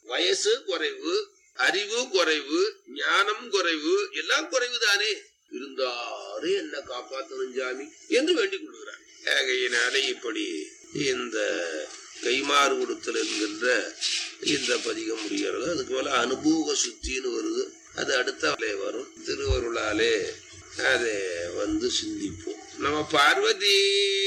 வயசு குறைவு அறிவு குறைவு ஞானம் குறைவு எல்லாம் குறைவு தானே இருந்தாலும் என்ன காப்பாத்தணும் சாமி என்று வேண்டிக் கொள்கிறார் ஆகையினாலே இப்படி இந்த கைமாறு கொடுத்தல் என்கின்ற இந்த பதிகம் முடிகிறது அதுக்கு மேல அனுபவ சுத்தின்னு வருது அது அடுத்த வரும் திருவருளாலே அதை வந்து சிந்திப்போம் நம்ம பார்வதி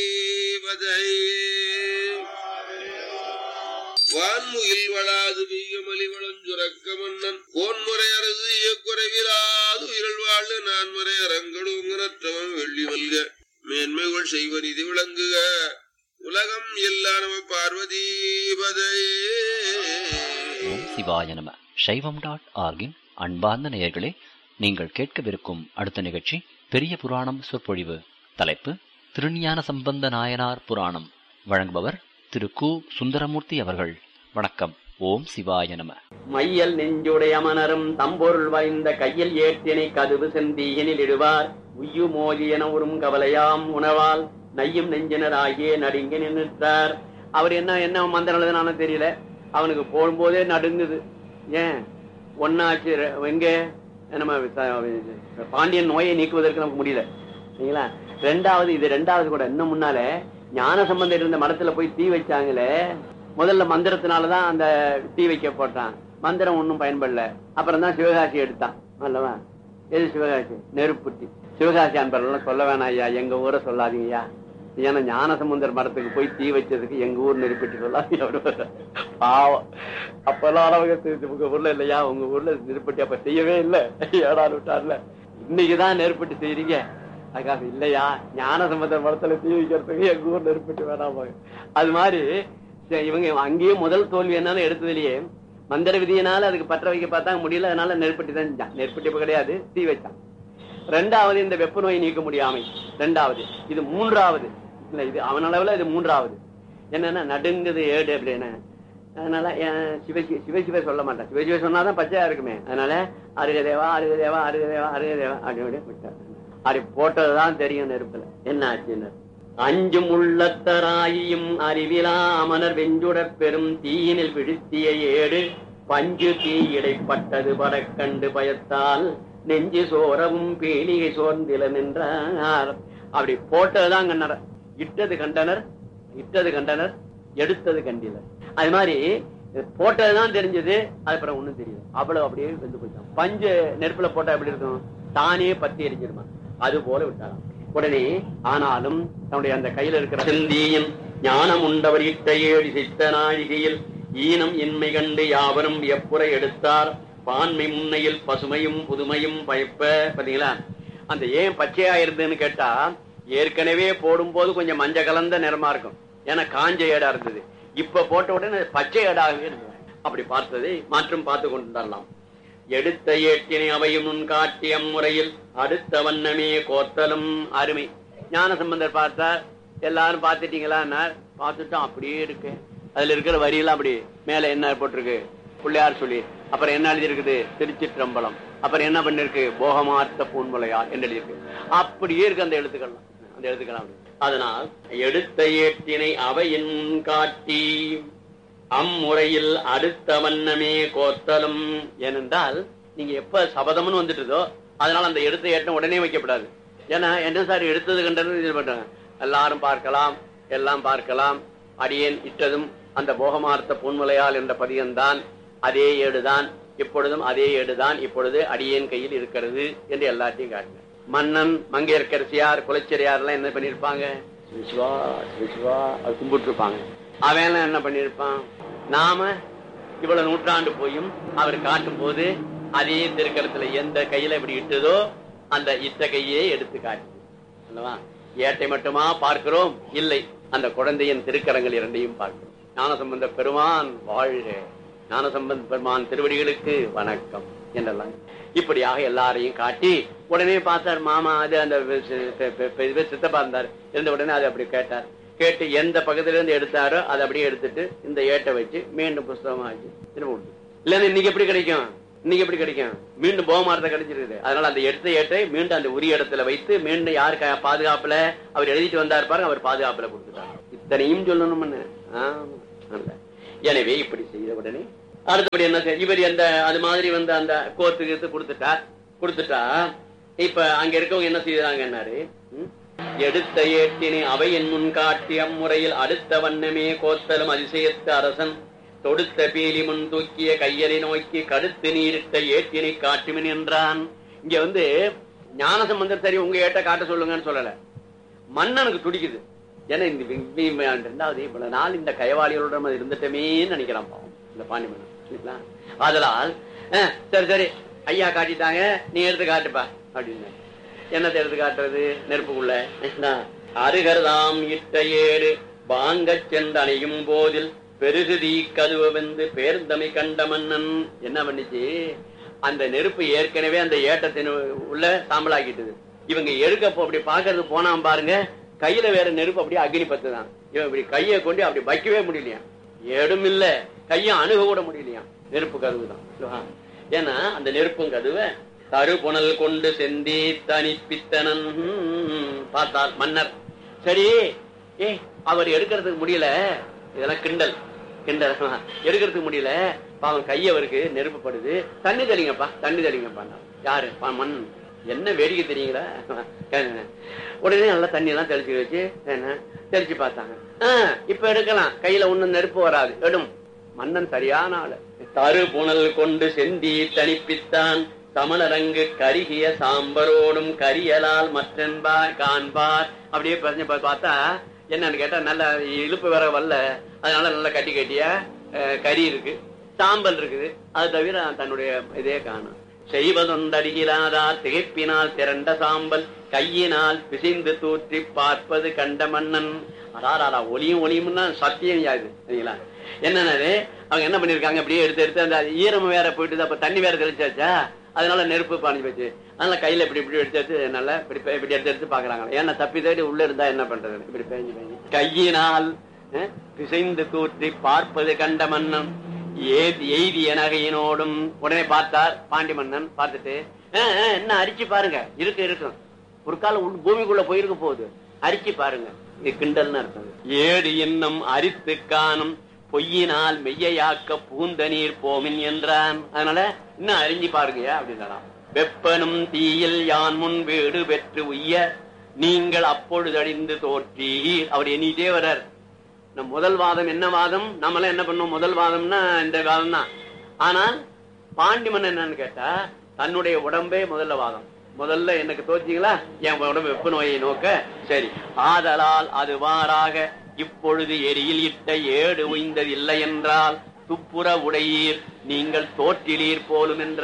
வான்முகில் வளாது பெய்யமலி வளஞ்சுரக்க மன்னன் கோன்முறை அரசு இயக்குறைவிலாது உயிரல் வாழ நான்முறை அரங்கடுங்கிறற்றவன் வெள்ளி மல்க மேன்மைகள் செய்வன் இது விளங்குக உலகம் எல்லா நம பார்வதி ஓம் சிவாய நம சைவம் டாட் ஆர்கின் அன்பார்ந்த நேயர்களே நீங்கள் கேட்கவிருக்கும் அடுத்த நிகழ்ச்சி பெரிய புராணம் சொற்பொழிவு தலைப்பு திருஞான சம்பந்த நாயனார் புராணம் வழங்குபவர் திரு கு சுந்தரமூர்த்தி அவர்கள் வணக்கம் ஓம் சிவாய நம மையல் நெஞ்சுடைய மனரும் தம்பொருள் வாய்ந்த கையில் ஏற்றினை கதுவு செந்தீயனில் இடுவார் உய்யு மோதி என உறும் கவலையாம் உணவால் நையும் நெஞ்சினர் ஆகிய நடுங்கி நின்றுட்டார் அவர் என்ன என்ன மந்திரம் எழுதுனானோ தெரியல அவனுக்கு போகும்போதே நடுங்குது ஏன் ஒன்னாச்சு ரெ- எங்க நம்ம த- பாண்டியன் நோயை நீக்குவதற்கு நமக்கு முடியல சரிங்களா ரெண்டாவது இது ரெண்டாவது கூட இன்னும் முன்னால ஞான சம்பந்தம் இருந்த மரத்துல போய் தீ வச்சாங்களே முதல்ல மந்திரத்தினாலதான் அந்த தீ வைக்க போட்டான் மந்திரம் ஒன்றும் பயன்படல அப்புறம் தான் சிவகாசி எடுத்தான் அல்லவா எது சிவகாசி நெருப்புட்டி சிவகாசி அன்பர்கள்லாம் சொல்ல வேணாம் ஐயா எங்க ஊரை சொல்லாதீங்கய்யா ஏன்னா ஞானசமுந்தர் மரத்துக்கு போய் தீ வச்சதுக்கு எங்க ஊர் நெருப்பிட்டு சொல்லாதீங்க அவரு. பாவம் அப்பெல்லாம் அவங்க தி- தி- உங்க ஊர்ல இல்லையா உங்க ஊர்ல நெருப்பட்டி அப்ப செய்யவே இல்லை ஏடாடு விட்டார்ல இன்னைக்குதான் நெருப்பட்டி செய்றீங்க அதுக்காக இல்லையா ஞானசமுந்தர் மரத்துல தீ வைக்கிறதுக்கு எங்க ஊர் நெருப்பட்டி வேணாமா அது மாதிரி சரி, இவங்க அங்கேயே முதல் தோல்வி என்னன்னு எடுத்ததுலயே மந்திர விதியினால அதுக்கு பற்ற வைக்க பார்த்தாங்க முடியல அதனால நெருப்பட்டி தான் செஞ்சான் நெருப்பட்டி இப்ப கிடையாது தீ வச்சான் ரெண்டாவது இந்த வெப்ப நோய் நீக்க முடியாமை ரெண்டாவது இது மூன்றாவது இல்ல இது அவன் அளவுல இது மூன்றாவது என்னன்னா நடுங்குது ஏடு அப்படின்னு அதனால அஹ், சிவ சிவ- சிவ சிவ சொல்ல மாட்டான் சிவ சிவ சொன்னாதான் பச்சையா இருக்குமே அதனால அருக தேவா அருக தேவா அருக தேவா அருக தேவா அப்படி விட்டார் அப்படி போட்டதுதான் தெரியும் நெருப்புல என்ன ஆச்சுன்னு அஞ்சும் உள்ளத்தராயும் அறிவிலா அமனர் வெஞ்சுடப் பெரும் தீயினில் பிடித்திய ஏடு பஞ்சு தீ இடைப்பட்டது படக்கண்டு பயத்தால் நெஞ்சு சோரவும் பேலிகை சோர்ந்தில நின்றார் அப்படி போட்டதுதான் கண்டனர் இட்டது கண்டனர் இட்டது கண்டனர் எடுத்தது கண்டிலர் அது மாதிரி இது போட்டதுதான் தெரிஞ்சது அதுக்கப்புறம் ஒண்ணும் தெரியல அவ்வளவு அப்படியே வெந்து போயிட்டான் பஞ்சு நெருப்புல போட்டா எப்படி இருக்கும் தானே பத்தி எரிஞ்சிருமா அது போல விட்டாராம் உடனே ஆனாலும் தன்னுடைய அந்த கையில இருக்கிற சிந்தியின் ஞானம் உண்டவர் இட்ட ஏழு சித்த நாழிகையில் ஈனம் இன்மை கண்டு யாவரும் எப்புற எடுத்தார் பான்மை முன்னையில் பசுமையும் புதுமையும் பயப்ப பாத்தீங்களா அந்த ஏன் பச்சையா இருந்ததுன்னு கேட்டா ஏற்கனவே போடும்போது கொஞ்சம் மஞ்சள் கலந்த நிறமா இருக்கும் ஏன்னா காஞ்ச ஏடா இருந்தது இப்ப போட்ட உடனே அது பச்சை ஏடாகவே இருந்தது அப்படி பார்த்ததை மாற்றம் பார்த்து கொண்டு வரலாம் எடுத்த ஏட்டினை அவையும் முன் காட்டிய முறையில் அடுத்த வண்ணமே கோத்தலும் அருமை ஞான சம்பந்தர் பார்த்தார் எல்லாரும் பார்த்துட்டீங்களா பார்த்துட்டோம் அப்படியே இருக்கு அதுல இருக்கிற வரியெல்லாம் அப்படி மேல என்ன போட்டிருக்கு பிள்ளையார் சொல்லி அப்புறம் என்ன எழுதி இருக்குது திருச்சிற்றம்பலம் அப்புறம் என்ன பண்ணிருக்கு போகமார்த்த பூன்முலையார் என்று எழுதியிருக்கு அப்படியே இருக்கு அந்த எழுத்துக்கள்லாம் அந்த எழுத்துக்கள் அப்படி. அதனால் எடுத்த ஏட்டினை அவையின் முன் காட்டி அம்முறையில் அடுத்த வண்ணமே கோத்தலும் ஏனென்றால் நீங்க எப்ப சபதம்னு வந்துட்டுதோ அதனால அந்த எடுத்த ஏட்டம் உடனே வைக்கப்படாது ஏன்னா என்ன சார் எடுத்தது கண்டது இது பண்றாங்க எல்லாரும் பார்க்கலாம் எல்லாம் பார்க்கலாம் அடியேன் இட்டதும் அந்த போகமார்த்த பொன்முலையால் என்ற பதியம்தான் அதே ஏடுதான் இப்பொழுதும் அதே ஏடுதான் இப்பொழுது அடியேன் கையில் இருக்கிறது என்று எல்லாத்தையும் காட்டுங்க மன்னன் மங்கையர்கரசியார் குலச்சிறையார் எல்லாம் என்ன பண்ணிருப்பாங்க சிவா சிவா அது கும்பிட்டு இருப்பாங்க அவன் எல்லாம் என்ன பண்ணிருப்பான் நாம இவ்வளவு நூற்றாண்டு போயும் அவர் காட்டும் போது அதே திருக்கரத்துல எந்த கையில இப்படி இட்டதோ அந்த இட்ட கையே எடுத்து காட்டு அல்லவா ஏட்டை மட்டுமா பார்க்கிறோம் இல்லை அந்த குழந்தையின் திருக்கரங்கள் இரண்டையும் பார்க்கிறோம் ஞானசம்பந்த பெருமான் வாழ்க ஞானசம்பந்த பெருமான் திருவடிகளுக்கு வணக்கம் என்றெல்லாம் இப்படியாக எல்லாரையும் காட்டி உடனே பார்த்தார் மாமா அது அந்த சி- பெ- பெ- பெ- இவர் சித்தப்பா இருந்தார் இருந்த உடனே அதை அப்படி கேட்டார் கேட்டு எந்த பக்கத்துல இருந்து எடுத்தாரோ அதை அப்படியே எடுத்துட்டு இந்த ஏட்டை வச்சு மீண்டும் புஸ்தகமா வச்சு திரும்ப விட்டு இல்லன்னா இன்னைக்கு எப்படி கிடைக்கும் இன்னைக்கு எப்படி கிடைக்கும் மீண்டும் போகமாரத்தை கிடைச்சிருக்குது அதனால அந்த எடுத்த ஏட்டை மீண்டும் அந்த உரிய இடத்துல வைத்து மீண்டும் யாரு க- பாதுகாப்புல அவர் எழுதிட்டு வந்தார் பாருங்க அவர் பாதுகாப்புல கொடுத்துட்டார் இத்தனையும் சொல்லணும்னு ஆமா நல்ல. எனவே இப்படி செய்த உடனே அடுத்தபடி என்ன செய்ய இவர் அந்த அது மாதிரி வந்து அந்த கோத்து கீத்து கொடுத்துட்டா கொடுத்துட்டா இப்ப அங்க இருக்கவங்க என்ன செய்யறாங்கன்னாரு ம்? எடுத்த ஏட்டினை அவை என் முன் காட்டி அம்முறையில் அடுத்த வண்ணமே கோத்தலும் அதிசயத்து அரசன் தொடுத்த பீலி முன் தூக்கிய கையலை நோக்கி கடுத்து நீரிட்ட ஏட்டினை காட்டுமின் என்றான் இங்க வந்து ஞானசம்பந்தர் சரி உங்க ஏட்ட காட்ட சொல்லுங்கன்னு சொல்லல மன்னனுக்கு துடிக்குது ஏன்னா இந்த வி- வி- வி- ரெண்டாவது இவ்வளவு நாள் இந்த கயவாளிகளோட நம்ம இருந்துட்டமேன்னு நினைக்கிறான் பாவம் இந்த பாண்டி மன்னன் சரிங்களா? ஆதலால் அஹ், சரி சரி ஐயா காட்டிட்டாங்க நீ எடுத்து காட்டுப்பா அப்படின்னு என்னத்தை எடுத்து காட்டுறது நெருப்புக்குள்ள என்ன? அருகர்தாம் இட்ட ஏடு வாங்கச் சென்றணையும் போதில் பெருகுதி கதுவ வந்து பேர்ந்தமை கண்ட மன்னன் என்ன பண்ணுச்சு அந்த நெருப்பு ஏற்கனவே அந்த ஏட்டத்தின் உள்ள சாம்பலாக்கிட்டது இவங்க எடுக்க போ- அப்படி பாக்குறது போனான் பாருங்க கையில வேற நெருப்பு அப்படியே அக்னி பத்து தான் இவன் இப்படி கையை கொண்டு அப்படி வைக்கவே முடியலையா ஏடும் இல்ல கையை அணுக கூட முடியலையா நெருப்பு கதவு தான் ஏன்னா அந்த நெருப்பும் கதவை தருபுணல் கொண்டு செந்தி தனிப்பித்தனன் பார்த்தார் மன்னர் சரி ஏ அவர் எடுக்கிறதுக்கு முடியல இதெல்லாம் கிண்டல் கிண்டல் எடுக்கிறதுக்கு முடியல பாவம் கை அவருக்கு நெருப்பு படுது தண்ணி தெளிங்கப்பா தண்ணி தெளிங்கப்பா யாரு பா- மண் என்ன வேடிக்கை தெரியுங்களா உடனே நல்லா தண்ணி எல்லாம் தெளிச்சு வச்சு என்ன தெளிச்சு பார்த்தாங்க ஆஹ் இப்ப எடுக்கலாம் கையில ஒண்ணும் நெருப்பு வராது எடும் மன்னன் சரியான ஆளு தரு புனல் கொண்டு செந்தி தணிப்பித்தான் சமணரங்கு கருகிய சாம்பரோடும் கரியலால் மற்றென்பார் காண்பார் அப்படியே பசங்க பா- பார்த்தா என்னன்னு கேட்டா நல்ல இழுப்பு வேற வரல அதனால நல்லா கட்டி கட்டிய அஹ், கறி இருக்கு சாம்பல் இருக்குது அது தவிர தன்னுடைய இதே காணும் செய்வதொண்டருகிலாதார் திகைப்பினால் திரண்ட சாம்பல் கையினால் பிசைந்து தூற்றி பார்ப்பது கண்ட மன்னன் அடாராடா ஒளியும் ஒளியும்னா சத்தியம் யாது சரிங்களா என்னன்னு அவங்க என்ன பண்ணிருக்காங்க அப்படியே எடுத்து எடுத்து அந்த ஈரம் வேற போயிட்டு அப்ப தண்ணி வேற தெளிச்சாச்சா அதனால நெருப்பு பாஞ்சு போச்சு அதனால கையில இப்படி இப்படி எடுத்து எடுத்து நல்லா இப்படி பே- இப்படி எடுத்து எடுத்து பாக்குறாங்க ஏன்னா தப்பி தேடி உள்ள இருந்தா என்ன பண்றது இப்படி பேஞ்சு பேஞ்சு கையினால் அஹ், பிசைந்து தூற்றி பார்ப்பது கண்ட மன்னன் ஏதி எய்திய நகையினோடும் உடனே பார்த்தார் பாண்டி மன்னன் பார்த்துட்டு "அஹ், அஹ், என்ன அரிச்சு பாருங்க இருக்கு இருக்கும் ஒரு காலம் உள் பூமிக்குள்ள போயிருக்க போகுது அரிச்சு பாருங்க இது கிண்டல்னு அர்த்தம் ஏடு இன்னும் அரித்து காணும் பொய்யினால் மெய்யையாக்க பூந்த நீர் போமின் என்றான் அதனால இன்னும் அறிஞ்சு பாருங்கயா அப்படின்னாராம் வெப்பனும் தீயில் யான் முன் வீடு பெற்று உய்ய நீங்கள் அப்பொழுது அடிந்து தோற்றீர் அவர் எண்ணிட்டே வர்றார் நம் முதல் வாதம் என்ன வாதம் நம்மளாம் என்ன பண்ணோம் முதல் வாதம்னா இந்த வாதம் தான் ஆனால் பாண்டி மன்னன் என்னன்னு கேட்டா தன்னுடைய உடம்பே முதல்ல வாதம் முதல்ல எனக்கு தோச்சிங்களா என் உடம்பு வெப்ப நோயை நோக்க சரி ஆதலால் அது வாராக இப்பொழுது எரியில் இட்ட ஏடு உய்ந்தது இல்லை என்றால் துப்புர உடையீர் நீங்கள் தோற்றிலீர் போலும் என்ற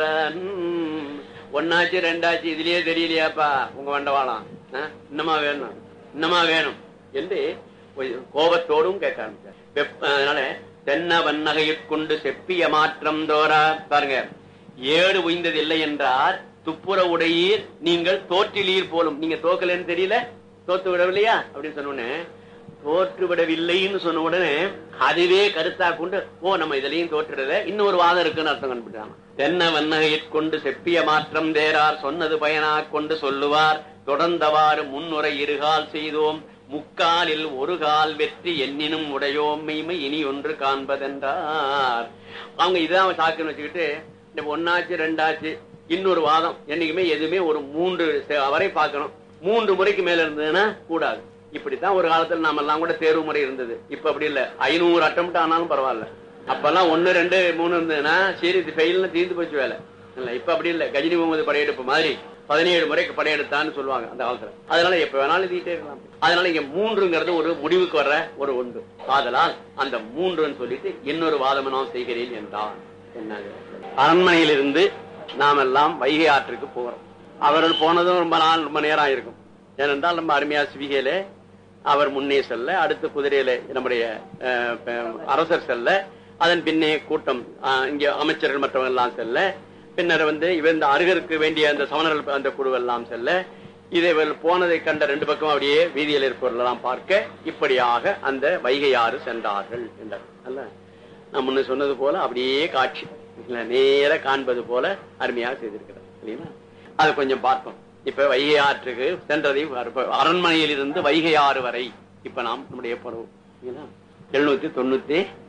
ஒன்னாச்சு ரெண்டாச்சு இதுலயே தெரியலையாப்பா உங்க வண்டவாளம் ஆ? இன்னமா வேணும் இன்னமா வேணும் என்று ஒரு கோபத்தோடும் கேட்க ஆரம்பிச்சார் வெப்ப- அதனால தென்ன வன்னகையைக் கொண்டு செப்பிய மாற்றம் தோரா பாருங்க ஏடு உய்ந்தது இல்லை என்றார் துப்புர உடையீர் நீங்கள் தோற்றிலீர் போலும் நீங்க தோக்கலன்னு தெரியல தோத்து விடவில்லையா அப்படின்னு சொன்ன உடனே தோற்று விடவில்லைன்னு சொன்ன உடனே அதுவே கருத்தா கொண்டு ஓ நம்ம இதுலயும் தோற்றுறத இன்னொரு வாதம் இருக்குன்னு அர்த்தம் கண்டுபிடிச்சாங்க தென்ன வன்னகையைக் கொண்டு செப்பிய மாற்றம் தேரார் சொன்னது பயனா கொண்டு சொல்லுவார் தொடர்ந்தவாறு முன்னுரை இருகால் செய்தோம் முக்காலில் ஒரு கால் வெற்றி எண்ணினும் உடையோம் மெய்மை இனி ஒன்று காண்பதென்றார் அவங்க இதான் சாக்குன்னு வச்சுக்கிட்டு இந்த ஒன்னாச்சு ரெண்டாச்சு இன்னொரு வாதம் என்னைக்குமே எதுவுமே ஒரு மூன்று செ- வரை பார்க்கணும் மூன்று முறைக்கு மேல இருந்ததுன்னா கூடாது இப்படித்தான் ஒரு காலத்துல நாம எல்லாம் கூட தேர்வு முறை இருந்தது இப்ப அப்படி இல்ல ஐநூறு அட்டம் ஆனாலும் பரவாயில்ல அப்பெல்லாம் ஒன்னு ரெண்டு மூணு இருந்ததுன்னா சரி இது ஃபெயில்னு தீர்ந்து போச்சு வேலை இல்ல இப்ப அப்படி இல்ல கஜினி முகமது படையெடுப்பு மாதிரி பதினேழு முறைக்கு படையெடுத்தான்னு சொல்லுவாங்க அந்த காலத்துல அதனால எப்ப வேணாலும் எழுதிட்டே இருக்கலாம் அதனால இங்க மூன்றுங்கிறது ஒரு முடிவுக்கு வர்ற ஒரு ஒன்று ஆதலால் அந்த மூன்றுன்னு சொல்லிட்டு இன்னொரு வாதம் நான் செய்கிறேன் என்றான் என்னது அரண்மனையிலிருந்து நாம் எல்லாம் வைகை ஆற்றுக்கு போறோம் அவர்கள் போனதும் ரொம்ப நாள் ரொம்ப நேரம் ஆயிருக்கும் ஏனென்றால் நம்ம அருமையா சிவிகையில அவர் முன்னே செல்ல அடுத்து குதிரையில நம்முடைய அஹ், அஹ், அரசர் செல்ல அதன் பின்னே கூட்டம் அஹ், இங்கே அமைச்சர்கள் மற்றவங்க எல்லாம் செல்ல பின்னர் வந்து இவர் இந்த அருகருக்கு வேண்டிய அந்த சமணர்கள் அந்த குழு எல்லாம் செல்ல இதை இவர்கள் போனதை கண்ட ரெண்டு பக்கம் அப்படியே வீதியில் இருப்பவர்களெல்லாம் பார்க்க இப்படியாக அந்த வைகை ஆறு சென்றார்கள் என்றார் அல்ல நான் முன்ன சொன்னது போல அப்படியே காட்சி இல்ல, நேர காண்பது போல அருமையாக செய்திருக்கிறார் இல்லைங்களா அதை கொஞ்சம் பார்த்தோம் இப்ப வைகை ஆற்றுக்கு சென்றதை பார்ப்போம். அரண்மனையில் இருந்து வைகை ஆறு வரை இப்ப நாம் நம்முடைய பருவம் எழுநூத்தி தொண்ணூத்தி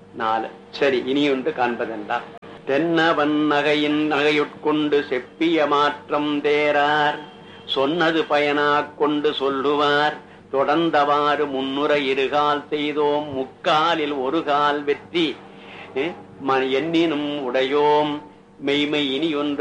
நாலு சரி இனி ஒன்று காண்பதென்றா தென்னவன் நகையின் நகையுட்கொண்டு செப்பிய மாற்றம் தேரார் சொன்னது பயனாக் கொண்டு சொல்லுவார் தொடர்ந்தவாறு முன்னுரை இருகால் செய்தோம் முக்காலில் ஒரு கால் வெற்றி eh, ம- எண்ணினும் உடையோம் மெய்மை இனி ஒன்று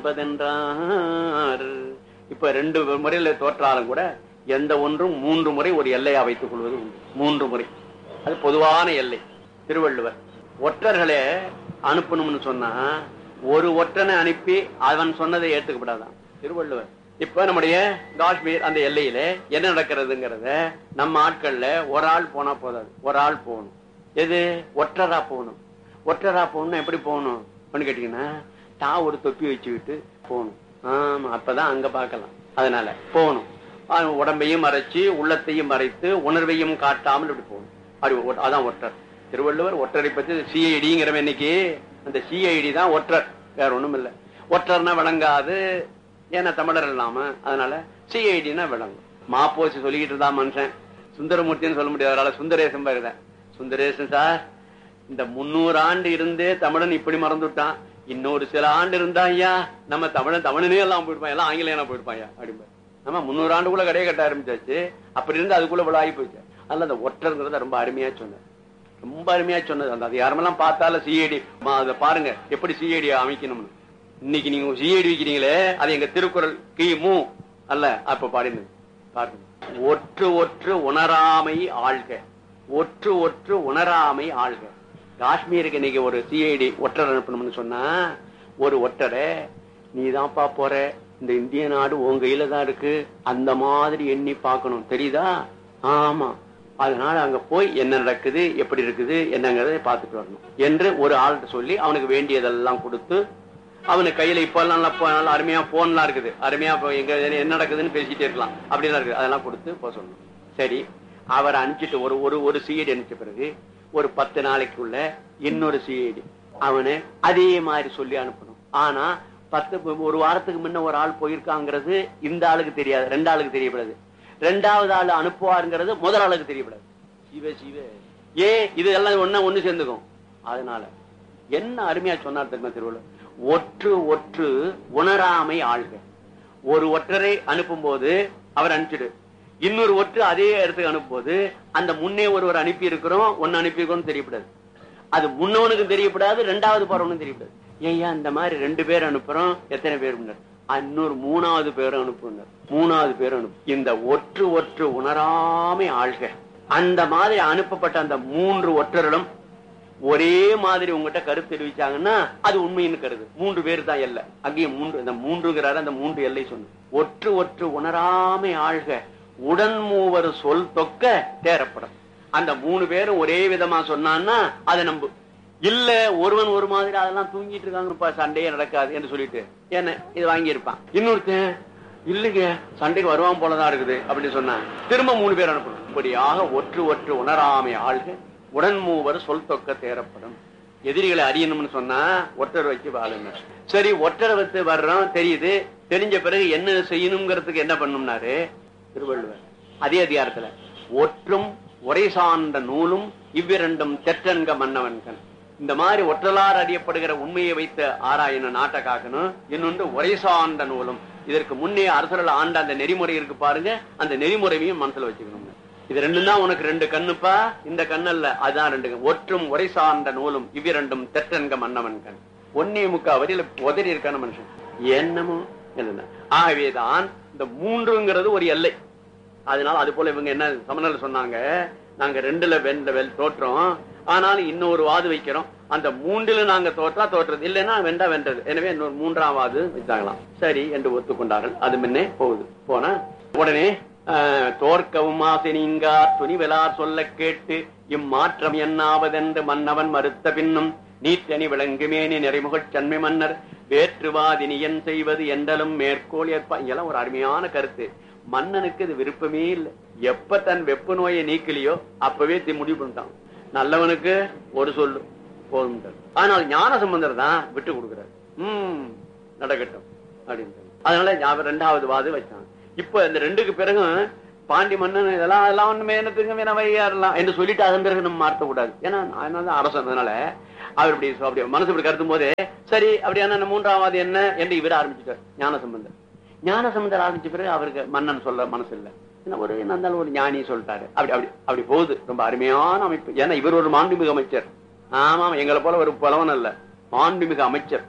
காண்பதென்றார் இப்ப ரெண்டு முறையில தோற்றாலும் கூட எந்த ஒன்றும் மூன்று முறை ஒரு எல்லையா வைத்துக் கொள்வது உண்டு மூன்று முறை அது பொதுவான எல்லை திருவள்ளுவர் ஒற்றர்களே அனுப்பணும்னு சொன்னா ஒரு ஒற்றனை அனுப்பி அவன் சொன்னதை ஏத்துக்கப்படாதான் திருவள்ளுவர் இப்ப நம்முடைய காஷ்மீர் அந்த எல்லையில என்ன நடக்கிறதுங்கிறத நம்ம ஆட்கள்ல ஒரு ஆள் போனா போதாது ஒரு ஆள் போகணும் எது ஒற்றரா போகணும் ஒற்றரா போகணும் எப்படி போகணும் அப்படின்னு கேட்டீங்கன்னா தான் ஒரு தொப்பி வச்சுக்கிட்டு போகணும் ஆமா அப்பதான் அங்க பார்க்கலாம் அதனால போகணும் ஆஹ் உடம்பையும் மறைச்சு உள்ளத்தையும் மறைத்து உணர்வையும் காட்டாமல் இப்படி போகணும் அப்படி ஒ- அதான் ஒற்றர் திருவள்ளுவர் ஒற்றரை பத்தி சிஐடிங்கிறவன் இன்னைக்கு அந்த சிஐடி தான் ஒற்றர் வேற ஒண்ணும் இல்ல ஒற்றர்னா விளங்காது ஏன்னா தமிழர் இல்லாம அதனால சிஐடினா விளங்கும் மாப்போசி சொல்லிக்கிட்டு இருந்தா மனுஷன் சுந்தரமூர்த்தின்னு சொல்ல முடியாது அவரால சுந்தரேசன் பாருங்க சுந்தரேசன் சார் இந்த முன்னூறு ஆண்டு இருந்தே தமிழன் இப்படி மறந்துட்டான் இன்னொரு சில ஆண்டு இருந்தா ஐயா நம்ம தமிழன் தமிழனே எல்லாம் போயிருப்பான் எல்லாம் ஆங்கிலேயனா போயிருப்பான் ஐயா அப்படிம்பாரு நம்ம முன்னூறு ஆண்டுக்குள்ள கடையை கட்ட ஆரம்பிச்சாச்சு அப்படி இருந்து அதுக்குள்ள விழாகி போச்சு அதனால அந்த ஒற்றங்கிறத ரொம்ப அருமையா சொன்னேன் ரொம்ப அருமையா சொன்னது அந்த அது யாரெல்லாம் பார்த்தாலும் சிஐடி அதை பாருங்க எப்படி சிஐடி அமைக்கணும்னு இன்னைக்கு நீங்க சிஐடி வைக்கிறீங்களே அது எங்க திருக்குறள் கி மு அல்ல அப்ப பாடினது பாருங்க ஒற்று ஒற்று உணராமை ஆள்க ஒற்று ஒற்று உணராமை ஆள்க காஷ்மீருக்கு இன்னைக்கு ஒரு சிஐடி ஒற்றர் அனுப்பணும்னு சொன்னா ஒரு ஒற்றரை நீதான்ப்பா போற இந்த இந்திய நாடு உன் கையில தான் இருக்கு அந்த மாதிரி எண்ணி பார்க்கணும் தெரியுதா ஆமா அதனால அங்க போய் என்ன நடக்குது எப்படி இருக்குது என்னங்கறத பார்த்துட்டு வரணும் என்று ஒரு ஆள்கிட்ட சொல்லி அவனுக்கு வேண்டியதெல்லாம் கொடுத்து அவனுக்கு கையில இப்ப எல்லாம் நல்லா போ- நல்லா அருமையா போன்லாம் இருக்குது அருமையா இப்போ எங்க என்ன நடக்குதுன்னு பேசிட்டே இருக்கலாம் அப்படிலாம் இருக்குது அதெல்லாம் கொடுத்து போக சொல்லணும் சரி அவரை அனுப்பிச்சிட்டு ஒரு ஒரு ஒரு சிஐடி அனுப்பிச்ச பிறகு ஒரு பத்து நாளைக்குள்ள இன்னொரு சிஐடி அவனை அதே மாதிரி சொல்லி அனுப்பணும் ஆனா பத்து ஒரு வாரத்துக்கு முன்ன ஒரு ஆள் போயிருக்காங்கிறது இந்த ஆளுக்கு தெரியாது ரெண்டு ஆளுக்கு தெரியப்படாது ரெண்டாவது ஆள் அனுப்புவாருங்கிறது முதல் ஆளுக்கு தெரியப்படாது சிவ சிவ ஏ இது எல்லாம் ஒண்ணா ஒண்ணு சேர்ந்துக்கும் அதனால என்ன அருமையா சொன்னார் தெரியுமா திருவள்ளுவர் ஒற்று ஒற்று உணராமை ஆள்க ஒரு ஒற்றரை அனுப்பும் போது அவர் அனுப்பிச்சிடு இன்னொரு ஒற்று அதே இடத்துக்கு அனுப்பும்போது அந்த முன்னே ஒருவர் அனுப்பி இருக்கிறோம் ஒன்னு அனுப்பி இருக்கோம் தெரியப்படாது அது முன்னவனுக்கும் தெரியப்படாது ரெண்டாவது போறவனுக்கும் தெரியப்படாது ஏய்யா இந்த மாதிரி ரெண்டு பேர் அனுப்புறோம் எத்தனை பேர் முன்னர் இன்னொரு மூணாவது பேரும் அனுப்புனர் மூணாவது பேரும் அனுப்பு இந்த ஒற்று ஒற்று உணராமை ஆள்க அந்த மாதிரி அனுப்பப்பட்ட அந்த மூன்று ஒற்றர்களும் ஒரே மாதிரி உங்ககிட்ட கருத்து தெரிவிச்சாங்கன்னா அது உண்மைன்னு கருது மூன்று பேர் தான் எல்லை அங்கேயும் மூன்று இந்த மூன்றுங்கிறாரு அந்த மூன்று எல்லை சொன்ன ஒற்று ஒற்று உணராமை ஆள்க உடன் மூவர் சொல் தொக்க தேரப்படும் அந்த மூணு பேரும் ஒரே விதமா சொன்னான்னா அதை நம்பு இல்ல ஒருவன் ஒரு மாதிரி அதெல்லாம் தூங்கிட்டு இருக்காங்கப்பா சண்டையே நடக்காது என்று சொல்லிட்டு என்ன இது வாங்கி இருப்பான் இன்னொருத்தன் இல்லைங்க சண்டைக்கு வருவான் போலதான் இருக்குது அப்படின்னு சொன்னா திரும்ப மூணு பேர் அனுப்பணும் இப்படியாக ஒற்று ஒற்று உணராமை ஆள்க உடன் மூவர் சொல் தொக்க தேரப்படும் எதிரிகளை அறியணும்னு சொன்னா ஒற்றர் வச்சு வாழுங்க சரி ஒற்றரை வச்சு வர்றோம் தெரியுது தெரிஞ்ச பிறகு என்ன செய்யணுங்கிறதுக்கு என்ன பண்ணும்னாரு திருவள்ளுவர் அதே அதிகாரத்துல ஒற்றும் உரை சார்ந்த நூலும் இவ்விரண்டும் தெற்றன்க மன்னவன்கண் இந்த மாதிரி ஒற்றலார் அறியப்படுகிற உண்மையை வைத்து ஆராயணும் நாட்டை காக்கணும் இன்னொன்று உரை சார்ந்த நூலும் இதற்கு முன்னே அரசர்கள் ஆண்ட அந்த நெறிமுறை இருக்கு பாருங்க அந்த நெறிமுறையும் மனசுல வச்சுக்கணும் இது ரெண்டும் தான் உனக்கு ரெண்டு கண்ணுப்பா இந்த கண்ணல்ல அதுதான் ரெண்டு கண். ஒற்றும் உரை சார்ந்த நூலும் இவ்விரண்டும் தெற்றன்க மன்னவன் கண் ஒன்னே முக்கா வரியில உதறி இருக்கான மனுஷன் என்னமோ என்ன ஆகவேதான் இந்த மூன்றுங்கிறது ஒரு எல்லை அதனால அது போல இவங்க என்ன சமணர் சொன்னாங்க நாங்க ரெண்டுல வெண்ட வெல் தோற்றோம் ஆனாலும் இன்னொரு வாது வைக்கிறோம் அந்த மூன்றுல நாங்க தோற்றா தோற்றது இல்லைன்னா வெண்டா வென்றது எனவே இன்னொரு மூன்றாம் வாது வச்சாங்களாம் சரி என்று ஒத்துக்கொண்டார்கள் அது முன்னே போகுது போனா உடனே ஆஹ், தோற்கவும் ஆசை நீங்கா துணிவெலார் சொல்ல கேட்டு இம்மாற்றம் என்னாவதென்று மன்னவன் மறுத்த பின்னும் நீற்றணி விளங்குமேனி நிறைமுகச் சன்மை மன்னர் வேற்றுவாதினியன் செய்வது என்றலும் மேற்கோள் ஏற்பா இங்கெல்லாம் ஒரு அருமையான கருத்து மன்னனுக்கு இது விருப்பமே இல்லை எப்ப தன் வெப்ப நோயை நீக்கலையோ அப்பவே தி- முடிவு பண்ணிட்டான் நல்லவனுக்கு ஒரு சொல்லு போதும் ஆனால் ஞான சம்பந்தர் தான் விட்டு கொடுக்கிறார் உம் நடக்கட்டும் அப்படின்னு அதனால அவர் ரெண்டாவது வாது வச்சான் இப்ப இந்த ரெண்டுக்கு பிறகு பாண்டி மன்னன் இதெல்லாம் அதெல்லாம் ஒண்ணுமே என்னத்துக்கு வேணா வையாறலாம் என்று சொல்லிட்டு அதன் பிறகு நம்ம மாற்ற கூடாது ஏன்னா அதனால தான் அரசன் அதனால அவர் இப்படி சொ- அப்படி மனசு இப்படி கருத்தும் போதே சரி அப்படியான இந்த மூன்றாவது என்ன என்று இவர் ஆரம்பிச்சுட்டார் ஞான சம்பந்தர் ஞான சம்பந்தர் ஆரம்பிச்ச பிறகு அவருக்கு மன்னன் சொல்ல மனசு இல்ல என்ன ஒரு என்ன இருந்தாலும் ஒரு ஞானி சொல்லிட்டாரு அப்படி அப்படி அப்படி போகுது ரொம்ப அருமையான அமைப்பு ஏன்னா இவர் ஒரு மாண்புமிகு அமைச்சர் ஆமா எங்களை போல ஒரு புலவன் அல்ல மாண்புமிகு அமைச்சர்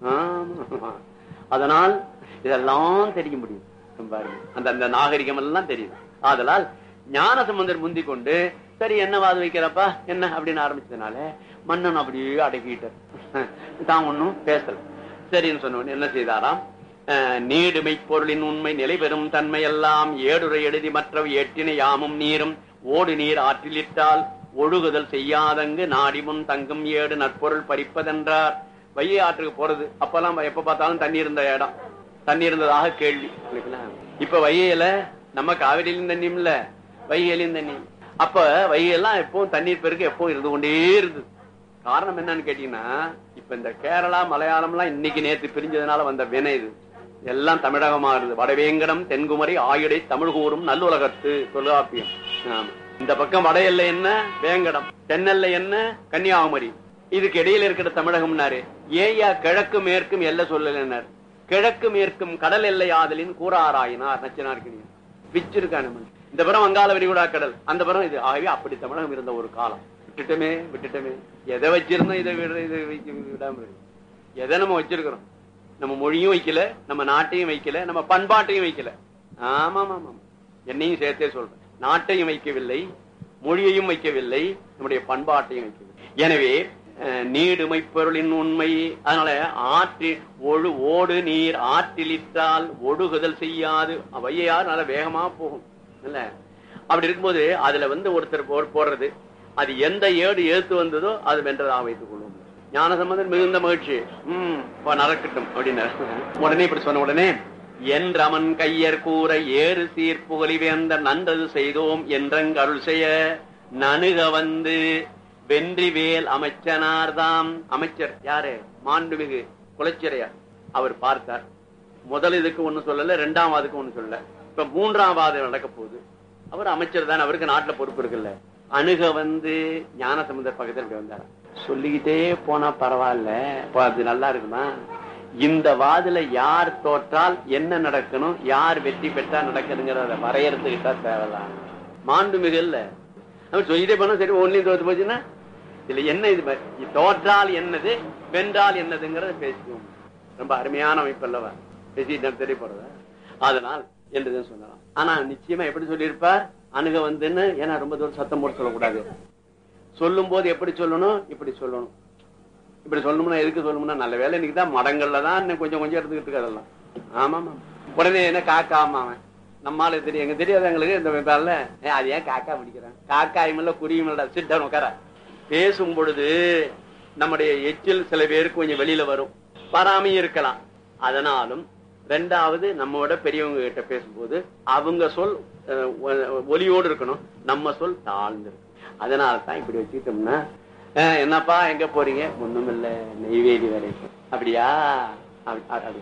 ஆமா அதனால் இதெல்லாம் தெரிய முடியும் ரொம்ப அருமை. அந்த அந்த நாகரிகம் எல்லாம் தெரியுது ஆதலால் ஞான சம்பந்தர் முந்தி கொண்டு சரி என்ன வாது வைக்கிறப்பா என்ன அப்படின்னு ஆரம்பிச்சதுனால மன்னன் அப்படியே அடக்கிட்டார் தான் ஒண்ணும் பேசல சரின்னு சொன்ன உடனே என்ன செய்தாராம் அஹ், நீடுமை பொருளின் உண்மை நிலை பெறும் தன்மை எல்லாம் ஏடுரை எழுதி மற்றவை எட்டினை யாமும் நீரும் ஓடு நீர் ஆற்றிலிட்டால் ஒழுகுதல் செய்யாதங்கு நாடி முன் தங்கும் ஏடு நற்பொருள் பறிப்பதென்றார் வைகை ஆற்றுக்கு போறது அப்பெல்லாம் எப்ப பார்த்தாலும் தண்ணி இருந்த இடம் தண்ணி இருந்ததாக கேள்வி இல்லைங்களா? இப்ப வைகையில நம்ம காவிரியிலும் தண்ணியும் இல்ல வைகையிலும் தண்ணி அப்ப வைகையெல்லாம் எப்பவும் தண்ணீர் பெருக்கு எப்பவும் இருந்து கொண்டே இருந்தது காரணம் என்னன்னு கேட்டீங்கன்னா இப்ப இந்த கேரளா மலையாளம் எல்லாம் இன்னைக்கு நேத்து பிரிஞ்சதுனால வந்த வினை இது எல்லாம் தமிழகமா இருந்தது வடவேங்கடம் தென்குமரி ஆயுடை தமிழ் கூறும் நல்லுலகத்து தொல்காப்பியம் ஆமா. இந்த பக்கம் வட எல்லை என்ன வேங்கடம் தென்னெல்லை என்ன கன்னியாகுமரி இதுக்கு இடையில இருக்கிற தமிழகம்னாரு ஏயா கிழக்கு மேற்கும் எல்லை சொல்லலைன்னாரு கிழக்கு மேற்கும் கடல் எல்லை ஆதலின் கூறாராயினார் நச்சினார்கினியன் பிச்சிருக்கான இந்த புறம் வங்காள விரிகுடா கடல் அந்த புறம் இது ஆகவே அப்படி தமிழகம் இருந்த ஒரு காலம் விட்டுட்டோமே விட்டுட்டோமே எதை வச்சிருந்தோம் இதை விட இதை வைக்க விடாம இருக்கு. எதை நம்ம வச்சிருக்கிறோம் நம்ம மொழியும் வைக்கல நம்ம நாட்டையும் வைக்கல நம்ம பண்பாட்டையும் வைக்கல ஆமா ஆமா என்னையும் சேர்த்தே சொல்றேன் நாட்டையும் வைக்கவில்லை மொழியையும் வைக்கவில்லை நம்முடைய பண்பாட்டையும் வைக்கவில்லை எனவே அஹ், நீடுமை பொருளின் உண்மை அதனால ஆற்றி ஒழு ஓடு நீர் ஆற்றிலிட்டால் ஒடுகுதல் செய்யாது வையார் நல்ல வேகமா போகும் இல்ல அப்படி இருக்கும்போது அதுல வந்து ஒருத்தர் போ- போடுறது அது எந்த ஏடு ஏத்து வந்ததோ அது வென்றதாக வைத்துக் கொள்ளும் ஞான சம்பந்தன் மிகுந்த மகிழ்ச்சி உம் இப்ப நடக்கட்டும் அப்படின்னு உடனே இப்படி சொன்ன உடனே என்றமன் கையர் கூற ஏறு சீர்ப்புகழி வேந்த நன்றது செய்தோம் என்றங்க அருள் செய்ய நணுக வந்து வென்றிவேல் அமைச்சனார்தாம் அமைச்சர் யாரு மாண்புமிகு குலச்சிறையார் அவர் பார்த்தார் முதல் இதுக்கு ஒண்ணு சொல்லல ரெண்டாம் வாதுக்கு ஒண்ணு சொல்லல இப்ப மூன்றாம் வாதம் நடக்க போகுது அவர் அமைச்சர் தான் அவருக்கு நாட்டுல பொறுப்பு இருக்குல்ல அணுக வந்து ஞான சம்பந்தர் பக்கத்துல இப்படி வந்தார் சொல்லிக்கிட்டே போனா பரவாயில்ல அப்ப அது நல்லா இருக்குமா இந்த வாதுல யார் தோற்றால் என்ன நடக்கணும் யார் வெற்றி பெற்றா நடக்குதுங்கிறத வரையறுத்துக்கிட்டா தேவைதான் மாண்புமிகு இல்ல அவர் சொல்லிட்டே போனா சரி ஒன்லையும் தோத்து போச்சுன்னா இதுல என்ன இது பாரு. இது தோற்றால் என்னது வென்றால் என்னதுங்கிறத பேசுவோம் ரொம்ப அருமையான அமைப்பு அல்லவா பேசிட்டு தெரிய போறதா அதனால் என்றுதான் சொல்லலாம் ஆனா நிச்சயமா எப்படி சொல்லியிருப்பார் அணுக வந்துன்னு ஏன்னா ரொம்ப தூரம் சத்தம் போட்டு சொல்லக்கூடாது சொல்லும் போது எப்படி சொல்லணும் இப்படி சொல்லணும் இப்படி சொல்லணும்னா எதுக்கு சொல்லணும்னா நல்ல வேலை இன்னைக்கு தான் மடங்கள்ல தான் இன்னும் கொஞ்சம் கொஞ்சம் எடுத்துக்கிட்டு இருக்கு அதெல்லாம் ஆமா ஆமா உடனே என்ன காக்கா ஆமா அவன் நம்மால தெரியும் எங்க தெரியாது எங்களுக்கு இந்த பேர்ல அது ஏன் காக்கா பிடிக்கிறான் காக்காயும் இல்ல குருவியும் இல்ல சிட்டன் உட்கார பேசும் பொழுது நம்முடைய எச்சில் சில பேருக்கு கொஞ்சம் வெளியில வரும் வராமையும் இருக்கலாம் அதனாலும் ரெண்டாவது நம்மோட பெரியவங்க கிட்ட பேசும்போது அவங்க சொல் அஹ், ஒ- ஒலியோடு இருக்கணும் நம்ம சொல் தாழ்ந்து இருக்கும் அதனால தான் இப்படி வச்சுக்கிட்டோம்னா அஹ், என்னப்பா எங்க போறீங்க ஒண்ணும் இல்ல நெய்வேலி வரைக்கும் அப்படியா அப்படி- அப்படி.